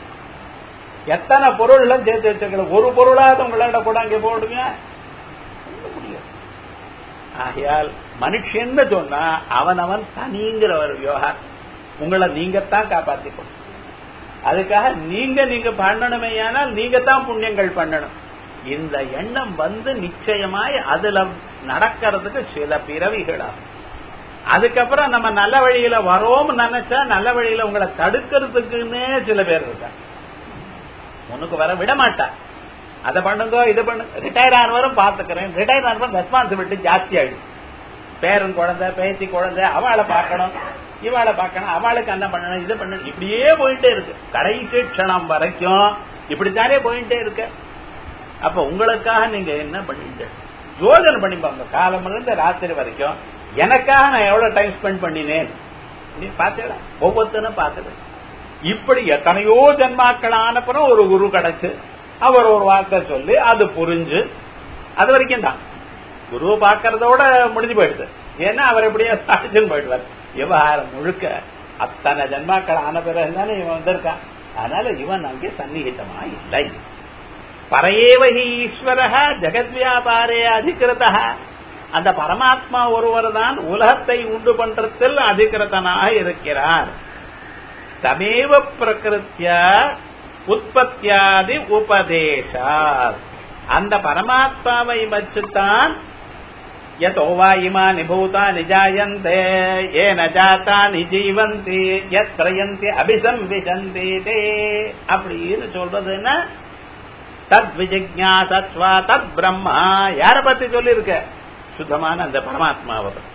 எத்தனை பொருள்லாம் சேர்த்து வச்சுக்கல ஒரு பொருளாவது உங்களோட கூட அங்கே போடுங்க முடியாது ஆகையால் மனுஷன்னு சொன்னா அவன் அவன் தனிங்கிற ஒரு விவகாரம் உங்களை நீங்கத்தான் காப்பாத்திக்கணும் அதுக்காக நீங்க நீங்க பண்ணணுமே ஆனால் நீங்க தான் புண்ணியங்கள் பண்ணணும் இந்த எண்ணம் வந்து நிச்சயமாய் அதுல நடக்கிறதுக்கு சில பிறவிகள் ஆகும் அதுக்கப்புறம் நம்ம நல்ல வழியில வரோம் நினைச்சா நல்ல வழியில உங்களை தடுக்கிறதுக்குன்னே சில பேர் இருக்காங்க உனக்கு வர விட மாட்டா அதை பண்ணுங்க இது பண்ணுங்க ரிட்டையர் ஆனவரும் பாத்துக்கிறேன் ரிட்டையர் ஆனவரும் ரெஸ்பான்சிபிலிட்டி ஜாஸ்தி ஆயிடும் பேரன் குழந்தை பேத்தி குழந்தை அவளை பார்க்கணும் இவாளை பார்க்கணும் அவளுக்கு அந்த பண்ணணும் இது பண்ணணும் இப்படியே போயிட்டே இருக்கு கடைசி க்ஷணம் வரைக்கும் இப்படித்தானே போயிட்டே இருக்கு அப்ப உங்களுக்காக நீங்க என்ன பண்ணிட்டு யோஜனை பண்ணிப்பாங்க காலம் இருந்து ராத்திரி வரைக்கும் எனக்காக நான் எவ்வளவு டைம் ஸ்பெண்ட் பண்ணினேன் நீ பாத்தீங்களா ஒவ்வொருத்தனும் பார்த்துடு இப்படி எத்தனையோ ஜன்மாக்கள் ஆனப்புறம் ஒரு குரு கிடைச்சு அவர் ஒரு வார்த்தை சொல்லி அது புரிஞ்சு அது வரைக்கும் தான் குருவை பார்க்கறதோட முடிஞ்சு போயிடுது ஏன்னா அவர் எப்படியா சாதிச்சுன்னு போயிடுவார் விவகாரம் முழுக்க அத்தனை ஜன்மாக்கள் ஆன பிறகு தானே இவன் வந்திருக்கான் அதனால இவன் அங்கே சன்னிகிதமா இல்லை பரையேவகி ஈஸ்வர ஜெகத் வியாபாரே அதிகிருத அந்த பரமாத்மா ஒருவர் தான் உலகத்தை உண்டு பண்றதில் அதிகிருத்தனாக இருக்கிறார் தமேவ பிரகிருத்திய உற்பத்தியாதி உபதேசார் அந்த பரமாத்மாவை வச்சுத்தான் யதோ வா இமானி பூதானி ஜாயந்தே ஏன ஜாத்தானி ஜீவந்தி யத் பிரயந்தி அபிசம்பிசந்தி தே அப்படின்னு சொல்றதுன்னா தத் விஜிஜாசத்வா தத் பிரம்மா யார பத்தி சொல்லிருக்க சுத்தமான அந்த பரமாத்மாவை பத்தி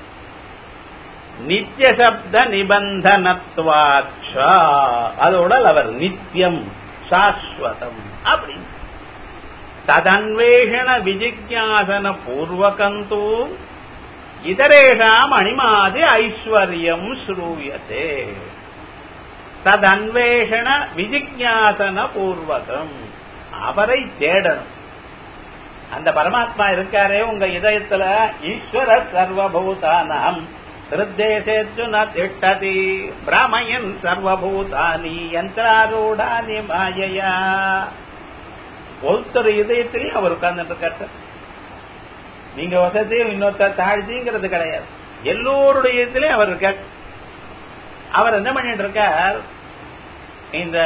நித்திய சப்த நிபந்தனத்வாட்ச அதோட அவர் நித்தியம் சாஸ்வதம் அப்படின்னு ததன்வேஷண விஜிஜாசன பூர்வகந்தூ இதரேஷாம் அணிமாதி ஐஸ்வர்யம் ஸ்ரூயத்தே ததன்வேஷண விஜிஜாசன பூர்வகம் அவரை தேடணும் அந்த பரமாத்மா இருக்காரே உங்க இதயத்துல ஈஸ்வர சர்வபூதானாம் ஹிருத்தேசேர்ஜுன திட்டதி பிராமயன் சர்வபூதானி யந்திராரூடானி மாயையா ஒருத்தர் இதயத்திலையும் அவர் உட்கார்ந்துட்டு இருக்காரு நீங்க வசதியும் இன்னொருத்தர் தாழ்ச்சிங்கிறது கிடையாது எல்லோருடைய இதயத்திலையும் அவர் இருக்கார் அவர் என்ன பண்ணிட்டு இருக்கார் இந்த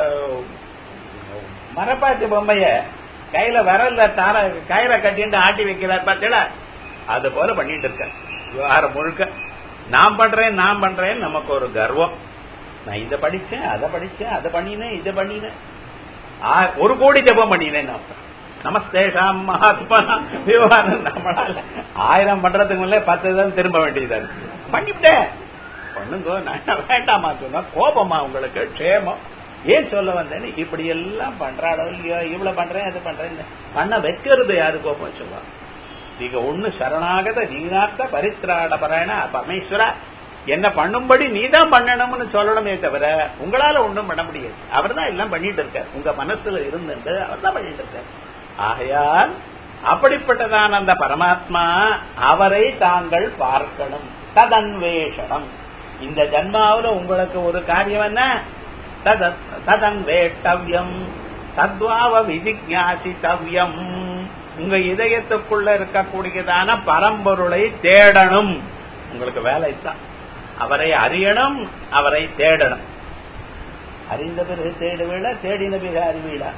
மரப்பாச்சி பொம்மைய கையில விரல்ல தார கயிறை கட்டிட்டு ஆட்டி வைக்கிறார் பார்த்தீங்களா அது போல பண்ணிட்டு இருக்கார் விவகாரம் முழுக்க நான் பண்றேன் நான் பண்றேன் நமக்கு ஒரு கர்வம் நான் இதை படிச்சேன் அதை படிச்சேன் அதை பண்ணினேன் இதை பண்ணினேன் ஆ- ஒரு கோடி ஜபம் பண்ணினேன் நான் நமஸ்தேஷாம் மகாத்மா விவகாரம் நம்மளால ஆயிரம் பண்றதுக்கு முன்னே பத்து தான் திரும்ப வேண்டியதா இருக்கு பண்ணிவிட்டேன் பண்ணுங்க நான் வேண்டாமா சொன்னா கோபமா உங்களுக்கு க்ஷேமம் ஏன் சொல்ல வந்தேன்னு இப்படி எல்லாம் பண்றாடோ இல்லையோ இவ்வளவு பண்றேன் அது பண்றேன் பண்ண வைக்கிறது யாரு கோபம் சொல்லுவா நீங்க ஒண்ணு சரணாகத நீனார்த்த பரித்ராட பராயண பரமேஸ்வரா என்ன பண்ணும்படி நீதான் பண்ணணும்னு சொல்லணுமே தவிர உங்களால ஒண்ணும் பண்ண முடியாது அவர் தான் எல்லாம் பண்ணிட்டு இருக்கார் உங்க மனசுல இருந்துட்டு அவர் தான் பண்ணிட்டு இருக்கார் ஆகையால் அப்படிப்பட்டதான அந்த பரமாத்மா அவரை தாங்கள் பார்க்கணும் ததன்வேஷணம் இந்த ஜன்மாவுல உங்களுக்கு ஒரு காரியம் என்ன தத- ததன்வேட்டவ்யம் தத்வாவ விதிஞாசித்தவ்யம் உங்க இதயத்துக்குள்ள இருக்கக்கூடியதான பரம்பொருளை தேடணும் உங்களுக்கு வேலை தான் அவரை அறியணும் அவரை தேடணும் அறிந்த பிறகு தேடுவீழ தேடின பிறகு அறிவீழா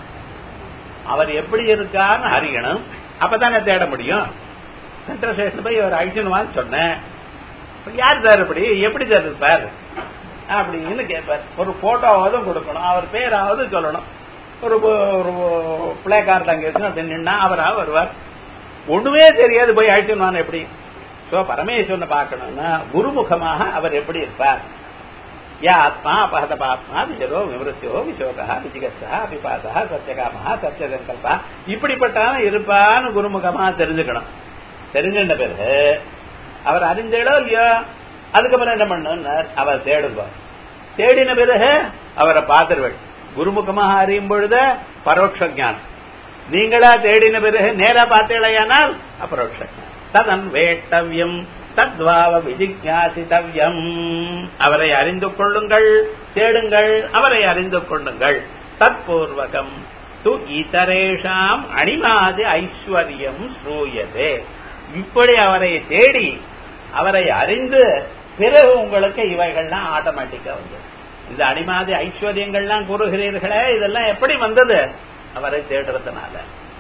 அவர் எப்படி இருக்கான்னு அறியணும் அப்பதானே தேட முடியும் சென்ட்ரல் ஸ்டேஷன் போய் அவர் அழிச்சணுவான்னு சொன்னேன் இப்ப யார் சார் இப்படி எப்படி சார் இருப்பார் அப்படின்னு கேட்பார் ஒரு போட்டோவாவது கொடுக்கணும் அவர் பேராவது சொல்லணும் ஒரு ஒரு பிளே கார்டு அங்க இருக்கு அப்படி நின்னா அவரா வருவார் ஒண்ணுமே தெரியாது போய் அழிச்சணுவான் எப்படி சோ பரமேஸ்வரனை பார்க்கணும்னா குருமுகமாக அவர் எப்படி இருப்பார் யா ஆத்மா அபகத பாத்மா விஜரோ விமருத்தியோ விசோகா விஜிகஸ்தா பிபாசா சத்தியகாமா சத்தியசங்கல்பா இப்படிப்பட்டான இருப்பான்னு குருமுகமா தெரிஞ்சுக்கணும் தெரிஞ்சின்ற பிறகு அவர் அறிஞ்சேடோ இல்லையோ அதுக்கப்புறம் என்ன பண்ணார் அவர் தேடுங்க தேடின பிறகு அவரை பார்த்துருவள் குருமுகமாக அறியும் பொழுது பரோட்ச ஞானம் நீங்களா தேடின பிறகு நேரா பார்த்தேளையானால் அபரோட்ச ஞானம் ததன் வேட்டவியம் தத்வாவ விஜிஞாசித்தவ்யம் அவரை அறிந்து கொள்ளுங்கள் தேடுங்கள் அவரை அறிந்து கொள்ளுங்கள் தற்பூர்வகம் து இதரேஷாம் அணிமாதி ஐஸ்வர்யம் ஸ்ரூயதே இப்படி அவரை தேடி அவரை அறிந்து பிறகு உங்களுக்கு இவைகள்லாம் ஆட்டோமேட்டிக்கா வந்து இந்த அணிமாதி ஐஸ்வர்யங்கள்லாம் கூறுகிறீர்களே இதெல்லாம் எப்படி வந்தது அவரை தேடுறதுனால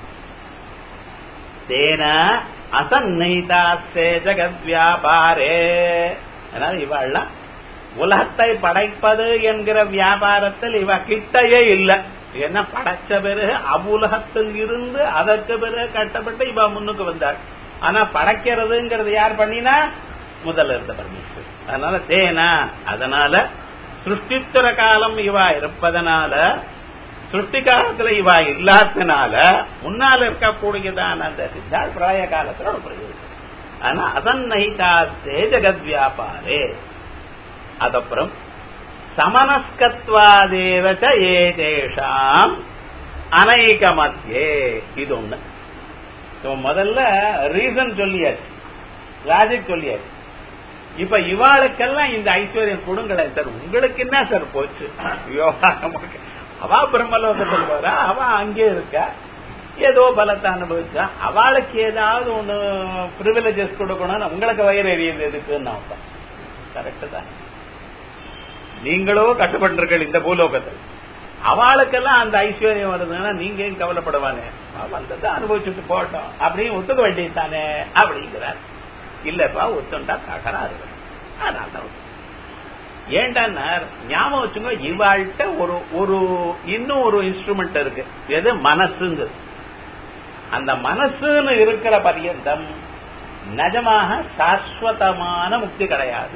தேன அசன்னைதாஸ்தே ஜெகத் வியாபாரே அதனால இவாள்லாம் உலகத்தை படைப்பது என்கிற வியாபாரத்தில் இவ கிட்டையே இல்லை என்ன படைச்ச பிறகு அவ்வுலகத்தில் இருந்து அதற்கு பிறகு கட்டப்பட்டு இவ முன்னுக்கு வந்தாள் ஆனா படைக்கிறதுங்கிறது யார் பண்ணினா முதல்ல இருந்த பரமேஸ்வர் அதனால தேனா அதனால சிருஷ்டித்துற காலம் இவா இருப்பதனால சிருஷ்டி காலத்துல இவா இல்லாதனால முன்னால இருக்கக்கூடியதான அந்த சித்தாள் பிரளய காலத்துல ஒரு பிரயோஜனம் ஆனா அதன் நைதாஸ்தே ஜெகத் வியாபாரே அதப்புறம் சமனஸ்கத்வாதேவச்ச ஏதேஷாம் அனைகமத்தியே இது ஒண்ணு So, முதல்ல ரீசன் சொல்லியாச்சு லாஜிக் சொல்லியாச்சு இப்ப இவாளுக்கெல்லாம் இந்த ஐஸ்வர்யம் கொடுங்களேன் சார் உங்களுக்கு என்ன சார் போச்சு விவகாரம் அவா பிரம்மலோகத்தில் போறா அவ அங்கே இருக்கா ஏதோ பலத்தை அனுபவிச்சா அவளுக்கு ஏதாவது ஒண்ணு பிரிவிலேஜஸ் கொடுக்கணும்னு உங்களுக்கு வயிறு எரியுது எதுக்குன்னு கரெக்ட் தான் நீங்களோ கட்டுப்பட்டிருக்கள் இந்த பூலோகத்தில் அவளுக்கெல்லாம் அந்த ஐஸ்வர்யம் வருதுன்னா நீங்க ஏன் கவலைப்படுவானே வந்ததை அனுபவிச்சுட்டு போட்டோம் அப்படின்னு ஒத்துக்க வேண்டியதுதானே அப்படிங்கிறார் இல்லப்பா ஒத்துண்டா தகராறு அதனால ஏண்டான்னா ஞாபகம் வச்சுங்க இவாள்கிட்ட ஒரு ஒரு இன்னும் ஒரு இன்ஸ்ட்ருமெண்ட் இருக்கு எது மனசுங்கிறது அந்த மனசுன்னு இருக்கிற பரியந்தம் நிஜமாக சாஸ்வதமான முக்தி கிடையாது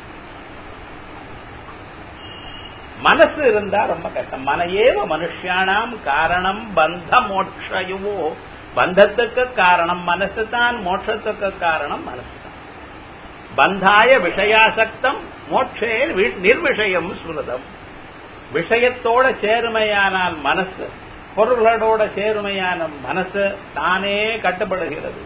மனசு இருந்தா ரொம்ப கஷ்டம் மனையேவ மனுஷியானாம் காரணம் பந்த மோட்சயுவோ பந்தத்துக்கு காரணம் மனசு தான் மோட்சத்துக்கு காரணம் மனசு தான் பந்தாய விஷயாசக்தம் மோட்சே நிர்விஷயம் ஸ்மிருதம் விஷயத்தோட சேருமையானால் மனசு பொருள்களோட சேருமையான மனசு தானே கட்டுப்படுகிறது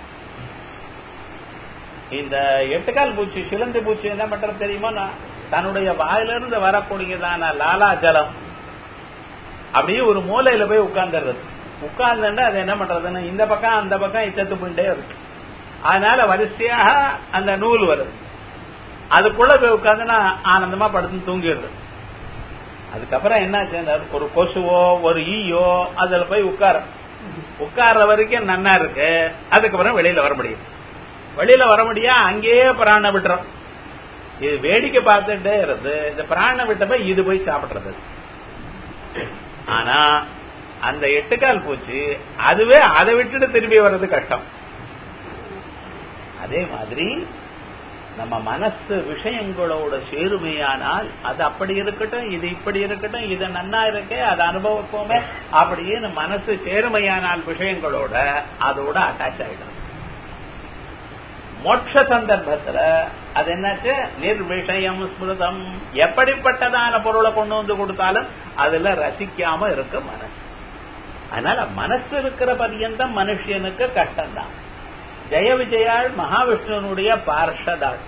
இந்த எட்டுக்கால் பூச்சி சிலந்தி பூச்சி என்ன பண்றது தெரியுமா தன்னுடைய வாயிலிருந்து வரக்கூடியதான லாலா ஜலம் அப்படியே ஒரு மூலையில போய் உட்கார்ந்துடுறது உட்கார்ந்துட்டு அது என்ன பண்றதுன்னு இந்த பக்கம் அந்த பக்கம் இத்தத்து போயிட்டே இருக்கு அதனால வரிசையாக அந்த நூல் வருது அதுக்குள்ள போய் உட்காந்து ஆனந்தமா படுத்து தூங்கிடுது அதுக்கப்புறம் என்ன ஒரு கொசுவோ ஒரு ஈயோ அதுல போய் உட்கார உட்கார்ற வரைக்கும் நன்னா இருக்கு அதுக்கப்புறம் வெளியில வர முடியும் வெளியில வர முடியா அங்கேயே பிராண விட்டுறோம் இது வேடிக்கை பார்த்துட்டே இருந்து இந்த பிராண விட்டப்ப இது போய் சாப்பிடுறது ஆனா அந்த எட்டுக்கால் பூச்சி அதுவே அதை விட்டுட்டு திரும்பி வர்றது கஷ்டம் அதே மாதிரி நம்ம மனசு விஷயங்களோட சேருமையானால் அது அப்படி இருக்கட்டும் இது இப்படி இருக்கட்டும் இது நன்னா இருக்கே அது அனுபவிப்போமே அப்படின்னு மனசு சேருமையானால் விஷயங்களோட அதோட அட்டாச் ஆயிடும் மோட்ச சந்தர்ப்பத்துல அது என்னாச்சு நிர்விஷயம் ஸ்மிருதம் எப்படிப்பட்டதான பொருளை கொண்டு வந்து கொடுத்தாலும் அதுல ரசிக்காம இருக்கு மனசு அதனால மனசு இருக்கிற பர்யந்தம் மனுஷனுக்கு கஷ்டம்தான் ஜெய விஜயாள் மகாவிஷ்ணுனுடைய பார்ஷதாள்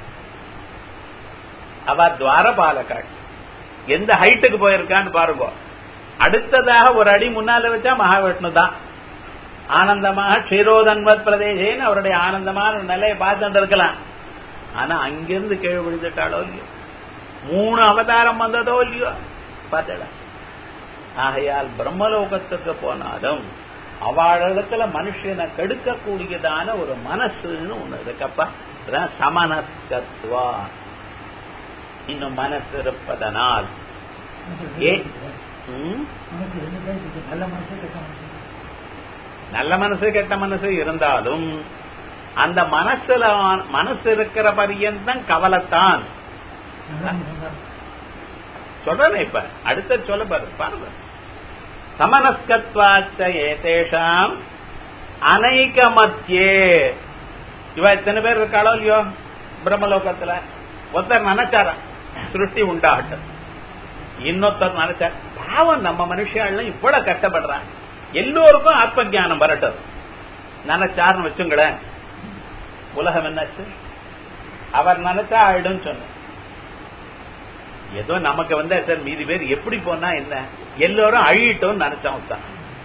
அவ துவாரபாலகாள் எந்த ஹைட்டுக்கு போயிருக்கான்னு பாருங்க அடுத்ததாக ஒரு அடி முன்னால வச்சா மகாவிஷ்ணு தான் ஆனந்தமாக க்ஷீரோதன்வத் பிரதேசேன்னு அவருடைய ஆனந்தமான நிலையை பார்த்துட்டு இருக்கலாம் ஆனா அங்கிருந்து கீழ் விழுந்துட்டாளோ இல்லையோ மூணு அவதாரம் வந்ததோ இல்லையோ பார்த்தடா ஆகையால் பிரம்மலோகத்துக்கு போனாலும் அவளிடத்துல மனுஷனை கெடுக்கக்கூடியதான ஒரு மனசுன்னு ஒண்ணு இருக்குப்பா அதான் சமனஸ்கத்வா இன்னும் மனசு இருப்பதனால் ஏ ம்? நல்ல மனசு கெட்ட மனசு நல்ல மனசு கெட்ட மனசு இருந்தாலும் அந்த மனசுல மனசு இருக்கிற பரியந்தம் கவலைத்தான் நல்ல மனசு சொல்றேன் இப்ப அடுத்த சொல்ல பாரு பாருங்க சமனஸ்கத்வாச்ச ஏதேஷாம் அனைகமத்தியே இவ எத்தனை பேர் இருக்காளோ இல்லையோ பிரம்மலோகத்துல ஒருத்தர் நினைச்சாரா சிருஷ்டி உண்டாகட்டும் இன்னொருத்தர் நினைச்சார் பாவம் நம்ம மனுஷாலாம் இவ்வளவு கஷ்டப்படுறான் எல்லோருக்கும் ஆத்ம ஞானம் வரட்டும் நினைச்சாருன்னு வச்சுங்களேன் உலகம் என்னாச்சு அவர் நினைச்சா ஆயிடும் சொன்ன ஏதோ நமக்கு வந்து சார் மீதி பேர் எப்படி போனா என்ன எல்லோரும் அழியிட்டோம்னு நினைச்சோம் தான்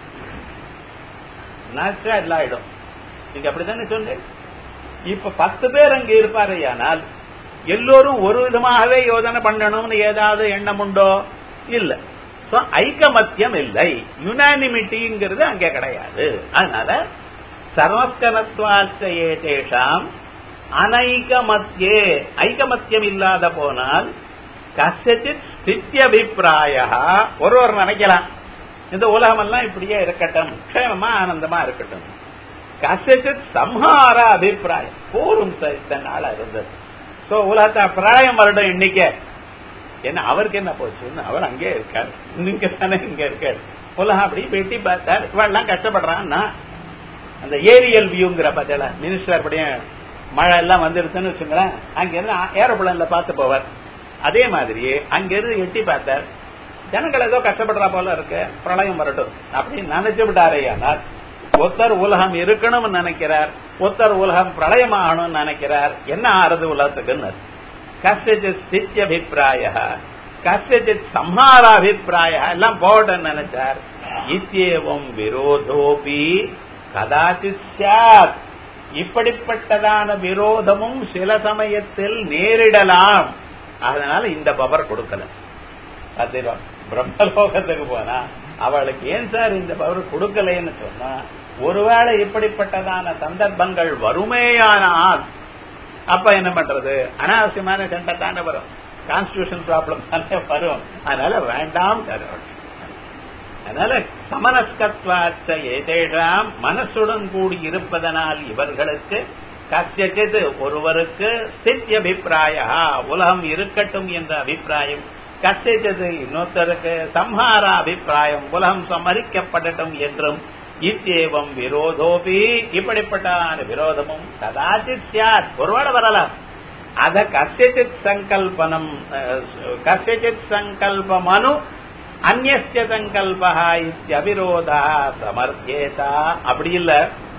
நினைச்சா எல்லாம் ஆயிடும் நீங்க அப்படித்தானே சொன்னேன் இப்ப பத்து பேர் அங்க இருப்பாரையானால் எல்லோரும் ஒரு விதமாகவே யோசனை பண்ணணும்னு ஏதாவது எண்ணம் உண்டோ இல்ல So, ஐக்கமத்தியம் இல்லை யுனானிமிட்டிங்கிறது அங்க கிடையாது அதனால சர்வஸ்கனத்வாச்ச ஏதேஷாம் அனைகமத்தியே ஐக்கமத்தியம் இல்லாத போனால் கசித் ஸ்தித்யபிப்பிராய ஒருவர் நினைக்கலாம் இந்த உலகமெல்லாம் இப்படியே இருக்கட்டும் க்ஷேமமா ஆனந்தமா இருக்கட்டும் கசித் சம்ஹார அபிப்பிராயம் போரும் சார் இத்தனை நாளா இருந்தது சோ உலகத்தை பிராயம் வருடம் எண்ணிக்கை என்ன அவருக்கு என்ன போச்சுன்னு அவர் அங்கே இருக்கார் நீங்க தானே இங்க இருக்காரு உலகம் அப்படி வெட்டி பார்த்தார் இவெல்லாம் கஷ்டப்படுறான்னா அந்த ஏரியல் வியூங்கிற பார்த்தல மினிஸ்டர் அப்படியே மழை எல்லாம் வந்துருச்சுன்னு வச்சுங்களேன் அங்கிருந்து ஏரோப்ளேன்ல பார்த்து போவார் அதே மாதிரி அங்கிருந்து எட்டி பார்த்தார் ஜனங்கள் ஏதோ கஷ்டப்படுறா போல இருக்கு பிரளயம் வரட்டும் அப்படின்னு நினைச்சு விட்டாரேயானால் ஒருத்தர் உலகம் இருக்கணும்னு நினைக்கிறார் ஒருத்தர் உலகம் பிரளயமாகணும்னு நினைக்கிறார் என்ன ஆறுது உலகத்துக்குன்னு கசித் ஸ்தித்யபிப்பிராய கசித் சம்ஹாராபிப்பிராய எல்லாம் போட்டன்னு நினைச்சார் இத்தியேவம் விரோதோபி கதாச்சித் சாத் இப்படிப்பட்டதான விரோதமும் சில சமயத்தில் நேரிடலாம் அதனால இந்த பவர் கொடுக்கல பார்த்தீங்களா பிரம்மலோகத்துக்கு போனா அவளுக்கு ஏன் சார் இந்த பவர் கொடுக்கலைன்னு சொன்னா ஒருவேளை இப்படிப்பட்டதான சந்தர்ப்பங்கள் வருமேயானால் அப்ப என்ன பண்றது அனாவசியமான சண்டை தானே வரும் கான்ஸ்டியூஷன் ப்ராப்ளம் தானே வரும் அதனால வேண்டாம் தருவன் அதனால சமனஸ்கத்வாச்ச ஏதேஷாம் மனசுடன் கூடி இருப்பதனால் இவர்களுக்கு கசியச்சித் ஒருவருக்கு ஸ்தித்யபிப்பிராய உலகம் இருக்கட்டும் என்ற அபிப்பிராயம் கசியச்சது இன்னொருத்தருக்கு சம்ஹார அபிப்பிராயம் உலகம் சம்மரிக்கப்படட்டும் என்றும் இத்தேவம் விரோதோபி இப்படிப்பட்ட விரோதமும் கதாச்சித் சியாத் ஒருவேளை வரலாம் அத கசியச்சித் சங்கல்பனம் கசியச்சித் சங்கல்பமனு அந்நிய சங்கல்பா இத்தியவிரோதா சமர்த்தியேதா அப்படி இல்ல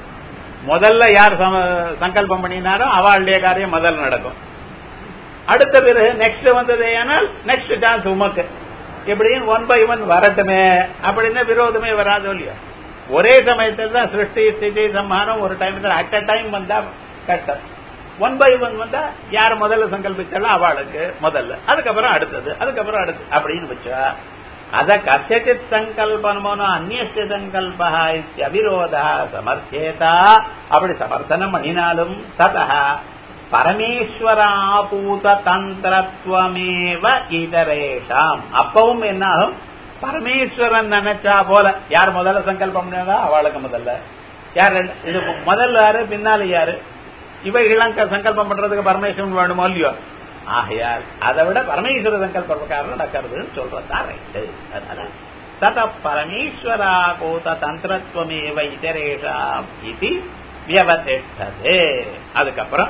முதல்ல யார் சங்கல்பம் பண்ணினாரோ அவளுடைய காரியம் முதல்ல நடக்கும் அடுத்த பிறகு நெக்ஸ்ட் வந்தது ஏனால் நெக்ஸ்ட் சான்ஸ் உமக்கு இப்படின்னு ஒன் பை ஒன் வரட்டுமே அப்படின்னு விரோதமே வராதோ இல்லையா ஒரே சமயத்தில் தான் சிருஷ்டி ஸ்திதி சம்மானம் ஒரு டைம் அட் அ டைம் வந்தா கஷ்டம் ஒன் பை ஒன் வந்தா யார் முதல்ல சங்கல்பிச்சாலும் அவளுக்கு முதல்ல அதுக்கப்புறம் அடுத்தது அதுக்கப்புறம் அடுத்து அப்படின்னு வச்சா அத கசித் சங்கல்பனமோனோ அந்நிய சங்கல்பா அவிரோதா சமர்த்தேதா அப்படி சமர்த்தனம் பண்ணினாலும் ததா பரமேஸ்வராபூத தந்திரத்துவமேவ இதரேஷாம் அப்பவும் என்ன ஆகும் பரமேஸ்வரன் நினைச்சா போல யார் முதல்ல சங்கல்பம் பண்ணாதோ அவளுக்கு முதல்ல யார் ரெண்டு- இது முதல்ல யாரு பின்னால யாரு இவைகள்லாம் க- சங்கல்பம் பண்றதுக்கு பரமேஸ்வரன் வேணுமோ இல்லையோ ஆகையால் அதை விட பரமேஸ்வர சங்கல்ப பிரகாரம் நடக்கிறதுன்னு சொல்றதா ரைட்டு அதனால தத பரமேஸ்வரா பூத தந்திரத்துவமேவ இதரேஷாம் இது வியவதிஷ்டதே அதுக்கப்புறம்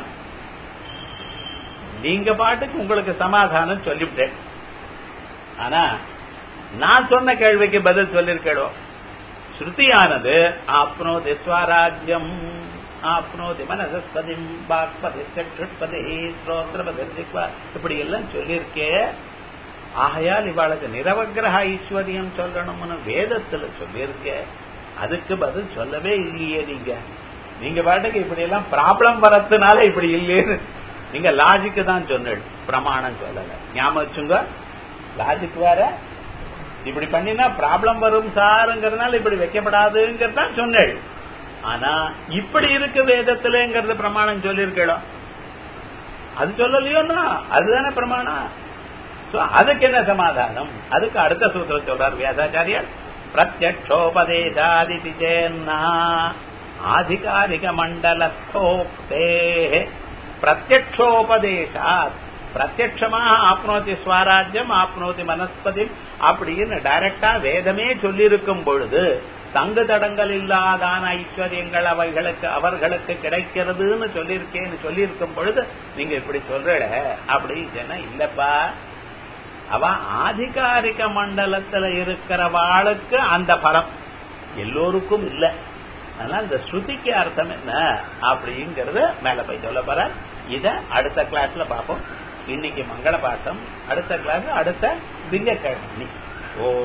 நீங்க பாட்டுக்கு உங்களுக்கு சமாதானம் சொல்லிவிட்டேன் ஆனா நான் சொன்ன கேள்விக்கு பதில் சொல்லிருக்கணும் ஸ்ருதியானது ஆப்னோதி ஸ்வராஜ்யம் ஆப்னோதி மனசஸ்பதி பாக்பதி சற்றுப்பதி ஸ்ரோத்ரபதி திக்வா இப்படி எல்லாம் சொல்லியிருக்கே ஆகையால் இவாளுக்கு நிரவகிரக ஐஸ்வர்யம் சொல்லணும்னு வேதத்துல சொல்லியிருக்கே அதுக்கு பதில் சொல்லவே இல்லையே நீங்க நீங்க பாட்டுக்கு இப்படி எல்லாம் ப்ராப்ளம் வரதுனால இப்படி இல்லையேன்னு நீங்க லாஜிக்கு தான் சொன்னீள் பிரமாணம் சொல்லல ஞாபகம் வச்சுங்க லாஜிக் வேற இப்படி பண்ணினா ப்ராப்ளம் வரும் சாருங்கிறதுனால இப்படி வைக்கப்படாதுங்கிறது தான் சொன்னேள் ஆனா இப்படி இருக்கு வேதத்திலங்கிறது பிரமாணம் சொல்லியிருக்கணும் அது சொல்லலையோன்னா அதுதானே பிரமாணம் So, அதுக்கு என்ன சமாதானம் அதுக்கு அடுத்த சூத்திரம் சொல்றார் வியாசாச்சாரியர் பிரத்யக்ஷோபதேசாதிதி சேன்னா ஆதிகாரிக மண்டலஸ்தோக்தே பிரத்யக்ஷோபதேசாத் பிரத்யட்சமாக ஆப்னோதி ஸ்வராஜ்யம் ஆப்னோதி மனஸ்பதி அப்படின்னு டைரக்டா வேதமே சொல்லியிருக்கும் பொழுது தங்கு தடங்கள் இல்லாதான ஐஸ்வர்யங்கள் அவைகளுக்கு அவர்களுக்கு கிடைக்கிறதுன்னு சொல்லியிருக்கேன்னு சொல்லியிருக்கும் பொழுது நீங்க இப்படி சொல்ற அப்படின்னு சொன்னா இல்லப்பா அவ ஆதிகாரிக மண்டலத்துல இருக்கிறவாளுக்கு அந்த பலம் எல்லோருக்கும் இல்ல அதனால இந்த ஸ்ருதிக்கு அர்த்தம் என்ன அப்படிங்கறது மேல போய் சொல்ல போற இத அடுத்த கிளாஸ்ல பார்ப்போம் இன்னைக்கு மங்கள பாட்டம் அடுத்த கிளாஸ் அடுத்த திங்கட்கிழமை ஓ